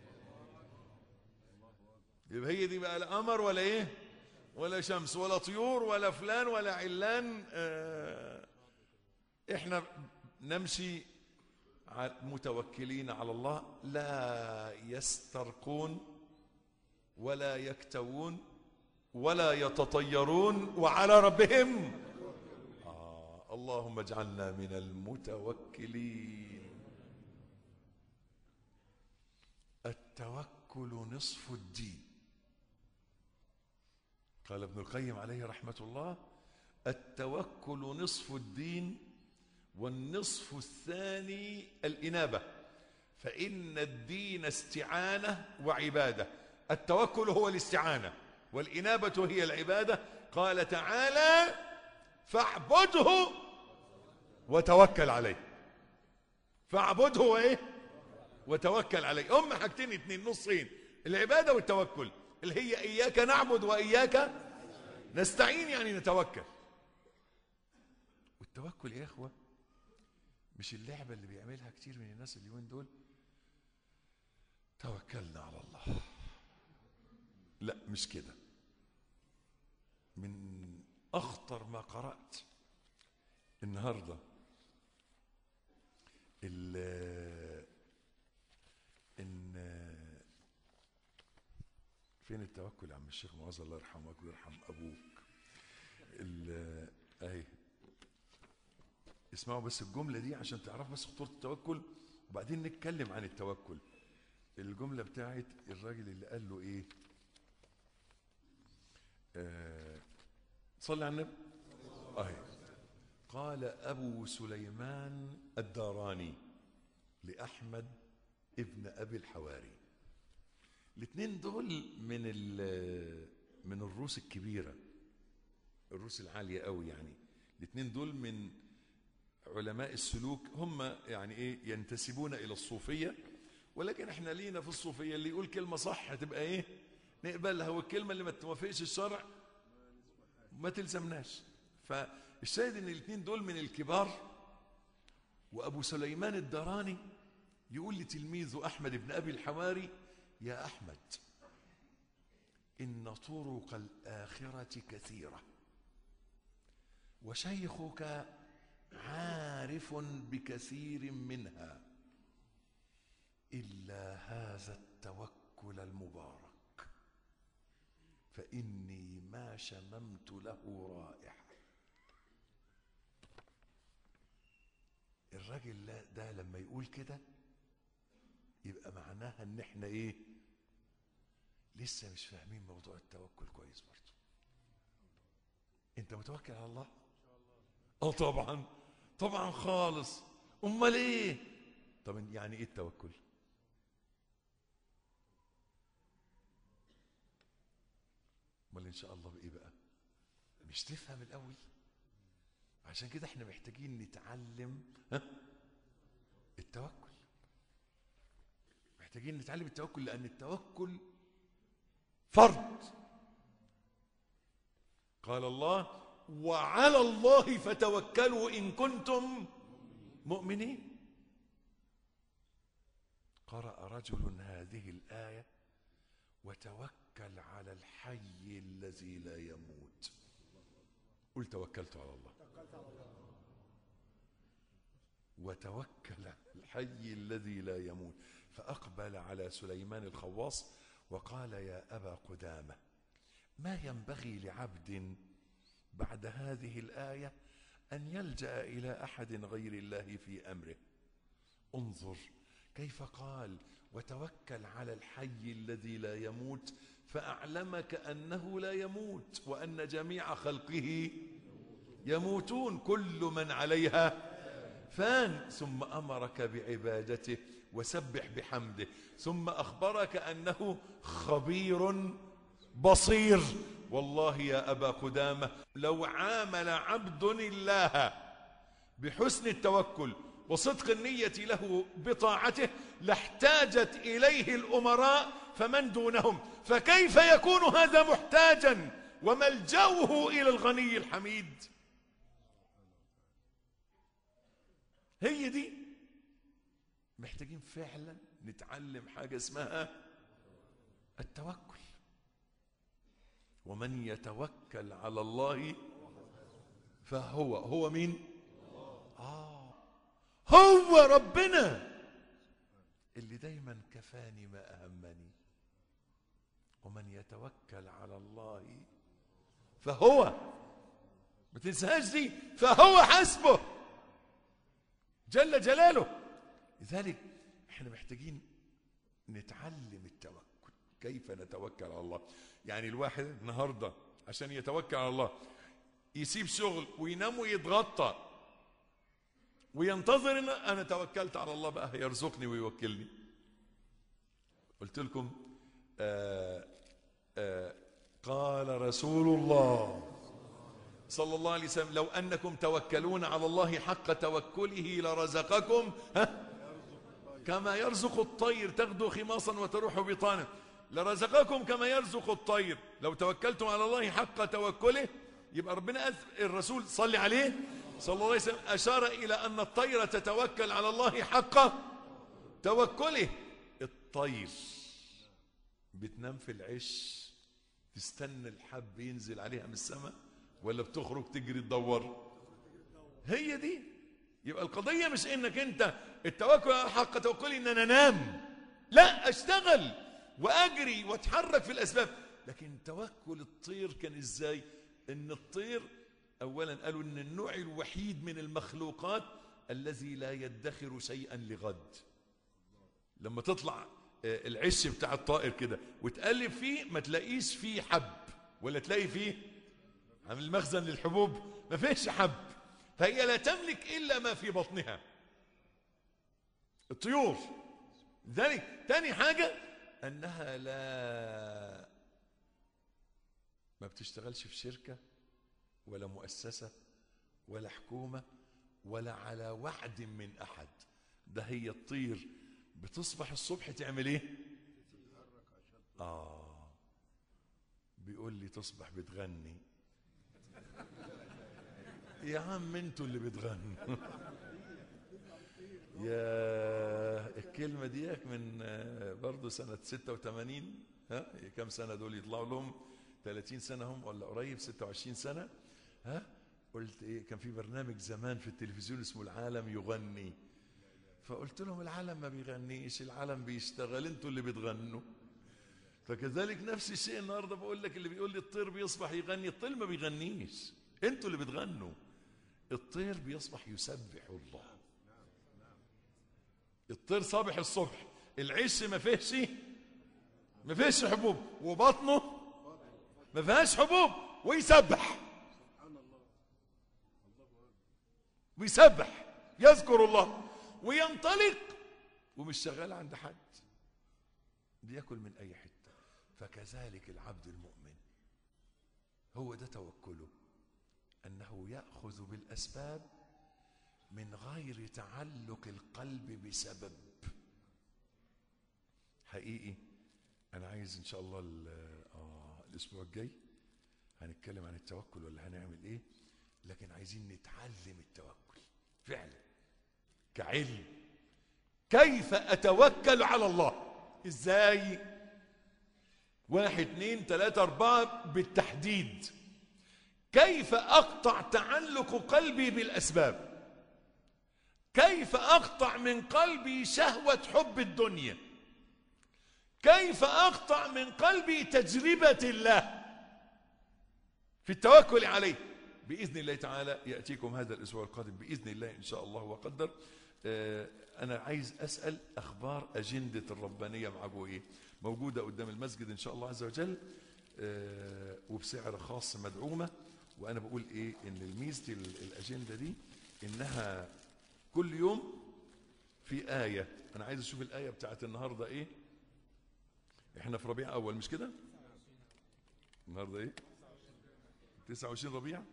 يبقى هي دي بقى لا قمر ولا ايه ولا شمس ولا طيور ولا فلان ولا علان آه احنا نمشي ع- متوكلين على الله لا يسترقون ولا يكتوون ولا يتطيرون وعلى ربهم آه اللهم اجعلنا من المتوكلين التوكل نصف الدين قال ابن القيم عليه رحمة الله التوكل نصف الدين والنصف الثاني الإنابة فإن الدين استعانة وعبادة التوكل هو الاستعانة والإنابة هي العبادة قال تعالى فاعبده وتوكل عليه فاعبده وايه وتوكل عليه هم حاجتين اتنين نصين العبادة والتوكل اللي هي إياك نعبد وإياك نستعين يعني نتوكل والتوكل يا إخوة مش اللعبة اللي بيعملها كتير من الناس اليومين دول توكلنا على الله لا مش كده من أخطر ما قرأت النهاردة ال- إن فين التوكل يا عم الشيخ معاذ الله يرحمك ويرحم أبوك ال- أهي اسمعوا بس الجملة دي عشان تعرفوا بس خطورة التوكل وبعدين نتكلم عن التوكل الجملة بتاعت الراجل اللي قال له ايه آه صلي على النبي اهي قال ابو سليمان الداراني لاحمد ابن ابي الحواري الاثنين دول من ال- من الروس الكبيره الروس العاليه قوي يعني الاثنين دول من علماء السلوك هم يعني ايه ينتسبون الى الصوفيه ولكن احنا لينا في الصوفيه اللي يقول كلمه صح هتبقى ايه نقبلها والكلمه اللي ما توافقش الشرع ما تلزمناش فالشاهد ان الاثنين دول من الكبار وابو سليمان الدراني يقول لتلميذه احمد بن ابي الحواري يا احمد ان طرق الاخره كثيره وشيخك عارف بكثير منها الا هذا التوكل المبارك فاني ما شممت له رائحه الراجل لا- ده لما يقول كده يبقى معناها ان احنا ايه لسه مش فاهمين موضوع التوكل كويس برضه انت متوكل على الله اه طبعا طبعا خالص امال ايه طب يعني ايه التوكل امال ان شاء الله بايه بقى مش تفهم الاول عشان كده احنا محتاجين نتعلم ها التوكل محتاجين نتعلم التوكل لان التوكل فرض قال الله وعلى الله فتوكلوا ان كنتم مؤمنين قرأ رجل هذه الآية وتوكل على الحي الذي لا يموت قل توكلت على الله وتوكل على الحي الذي لا يموت فأقبل على سليمان الخواص وقال يا أبا قدامة ما ينبغي لعبد بعد هذه الآية أن يلجأ إلى أحد غير الله في أمره انظر كيف قال وتوكل على الحي الذي لا يموت فأعلمك أنه لا يموت وأن جميع خلقه يموتون كل من عليها فان ثم أمرك بعبادته وسبح بحمده ثم أخبرك أنه خبير بصير والله يا أبا قدامة لو عامل عبد الله بحسن التوكل وصدق النية له بطاعته لاحتاجت إليه الأمراء فمن دونهم فكيف يكون هذا محتاجا وملجأه إلى الغني الحميد هي دي محتاجين فعلا نتعلم حاجة اسمها التوكل ومن يتوكل على الله فهو هو مين آه هو ربنا اللي دايما كفاني ما أهمني ومن يتوكل على الله فهو ما تنساهاش دي فهو حسبه جل جلاله لذلك احنا محتاجين نتعلم التوكل كيف نتوكل على الله يعني الواحد النهارده عشان يتوكل على الله يسيب شغل وينام ويتغطى وينتظر ان انا توكلت على الله بقى هيرزقني ويوكلني قلت لكم آآ آآ قال رسول الله صلى الله عليه وسلم لو انكم توكلون على الله حق توكله لرزقكم ها كما يرزق الطير تغدو خماصا وتروح بطانا لرزقكم كما يرزق الطير لو توكلتم على الله حق توكله يبقى ربنا أث... الرسول صلي عليه صلى الله عليه وسلم أشار إلى أن الطير تتوكل على الله حق توكله الطير بتنام في العش تستنى الحب ينزل عليها من السماء ولا بتخرج تجري تدور هي دي يبقى القضية مش انك انت التوكل على حق توكلي ان انا انام لا اشتغل واجري واتحرك في الاسباب لكن توكل الطير كان ازاي ان الطير اولا قالوا ان النوع الوحيد من المخلوقات الذي لا يدخر شيئا لغد لما تطلع العش بتاع الطائر كده وتقلب فيه ما تلاقيش فيه حب ولا تلاقي فيه عامل مخزن للحبوب ما فيش حب فهي لا تملك الا ما في بطنها الطيور ذلك تاني حاجة انها لا ما بتشتغلش في شركة ولا مؤسسة ولا حكومة ولا على وعد من احد ده هي الطير بتصبح الصبح تعمل ايه اه بيقول لي تصبح بتغني يا عم انتوا اللي بتغنوا يا الكلمة دي من برضه سنة 86 ها كم سنة دول يطلعوا لهم 30 سنة هم ولا قريب 26 سنة ها قلت ايه كان في برنامج زمان في التلفزيون اسمه العالم يغني فقلت لهم العالم ما بيغنيش العالم بيشتغل انتوا اللي بتغنوا فكذلك نفس الشيء النهارده بقول لك اللي بيقول لي الطير بيصبح يغني الطير ما بيغنيش انتوا اللي بتغنوا الطير بيصبح يسبح الله الطير صابح الصبح العش ما فيهش ما فيهش حبوب وبطنه ما فيهاش حبوب ويسبح ويسبح يذكر الله وينطلق ومش شغال عند حد بياكل من اي حته فكذلك العبد المؤمن هو ده توكله انه ياخذ بالاسباب من غير تعلق القلب بسبب حقيقي انا عايز ان شاء الله آه الاسبوع الجاي هنتكلم عن التوكل ولا هنعمل ايه لكن عايزين نتعلم التوكل فعلا كعلم كيف اتوكل على الله ازاي واحد اثنين ثلاثة اربعة بالتحديد كيف اقطع تعلق قلبي بالاسباب كيف اقطع من قلبي شهوة حب الدنيا كيف اقطع من قلبي تجربة الله في التوكل عليه بإذن الله تعالى يأتيكم هذا الأسبوع القادم بإذن الله إن شاء الله وقدر آه أنا عايز أسأل أخبار أجندة الربانية معكم إيه موجودة قدام المسجد إن شاء الله عز وجل آه وبسعر خاص مدعومة وأنا بقول إيه إن الميزة الأجندة دي إنها كل يوم في آية أنا عايز أشوف الآية بتاعت النهاردة إيه إحنا في ربيع أول مش كده النهاردة إيه 29 ربيع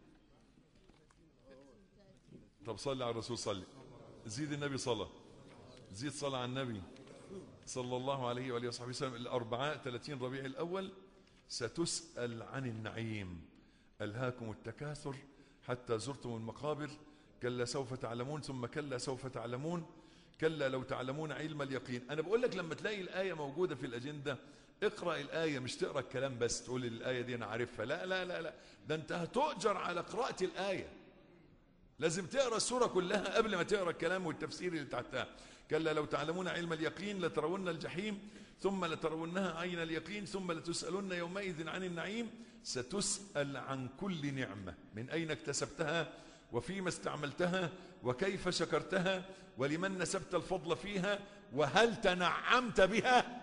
طب صلي على الرسول صلي زيد النبي صلى زيد صلى على النبي صلى الله عليه وآله وصحبه وسلم الأربعاء 30 ربيع الأول ستسأل عن النعيم ألهاكم التكاثر حتى زرتم المقابر كلا سوف تعلمون ثم كلا سوف تعلمون كلا لو تعلمون علم اليقين انا بقول لك لما تلاقي الايه موجوده في الاجنده اقرا الايه مش تقرا الكلام بس تقول الايه دي انا عارفها لا لا لا لا ده انت هتؤجر على قراءه الايه لازم تقرا السوره كلها قبل ما تقرا الكلام والتفسير اللي تحتها كلا لو تعلمون علم اليقين لترون الجحيم ثم لترونها عين اليقين ثم لتسالن يومئذ عن النعيم ستسال عن كل نعمه من اين اكتسبتها وفيما استعملتها وكيف شكرتها ولمن نسبت الفضل فيها وهل تنعمت بها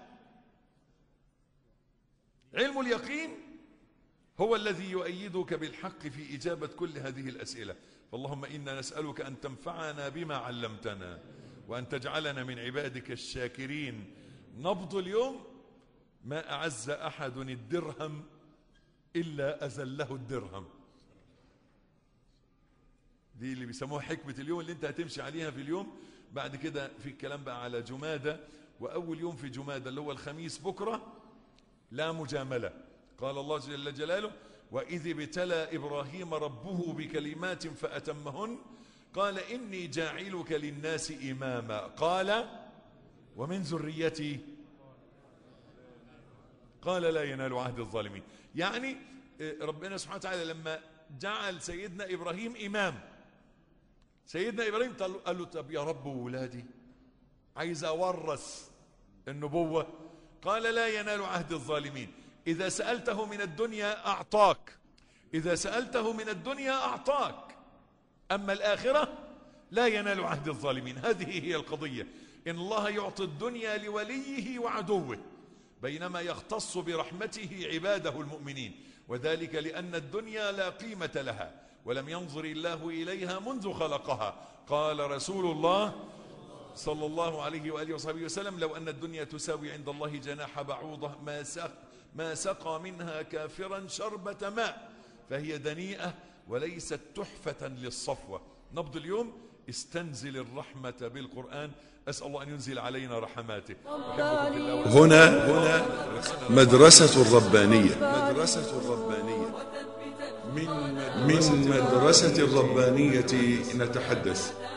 علم اليقين هو الذي يؤيدك بالحق في إجابة كل هذه الأسئلة فاللهم إنا نسألك أن تنفعنا بما علمتنا وأن تجعلنا من عبادك الشاكرين نبض اليوم ما أعز أحد الدرهم إلا أزله الدرهم دي اللي بيسموها حكمة اليوم اللي انت هتمشي عليها في اليوم بعد كده في الكلام بقى على جمادة وأول يوم في جمادة اللي هو الخميس بكرة لا مجاملة قال الله جل جلاله وإذ ابتلى إبراهيم ربه بكلمات فأتمهن قال إني جاعلك للناس إماما قال ومن ذريتي قال لا ينال عهد الظالمين يعني ربنا سبحانه وتعالى لما جعل سيدنا إبراهيم إمام سيدنا إبراهيم قال له طب يا رب وولادي عايز أورث النبوة قال لا ينال عهد الظالمين إذا سألته من الدنيا أعطاك إذا سألته من الدنيا أعطاك أما الآخرة لا ينال عهد الظالمين هذه هي القضية إن الله يعطي الدنيا لوليه وعدوه بينما يختص برحمته عباده المؤمنين وذلك لأن الدنيا لا قيمة لها ولم ينظر الله إليها منذ خلقها قال رسول الله صلى الله عليه وآله وصحبه وسلم لو أن الدنيا تساوي عند الله جناح بعوضة ما سق ما سقى منها كافرا شربة ماء فهي دنيئة وليست تحفة للصفوة نبض اليوم استنزل الرحمة بالقرآن أسأل الله أن ينزل علينا رحماته أحبكم في الله هنا هنا مدرسة الربانية مدرسة الربانية من من مدرسة الربانية نتحدث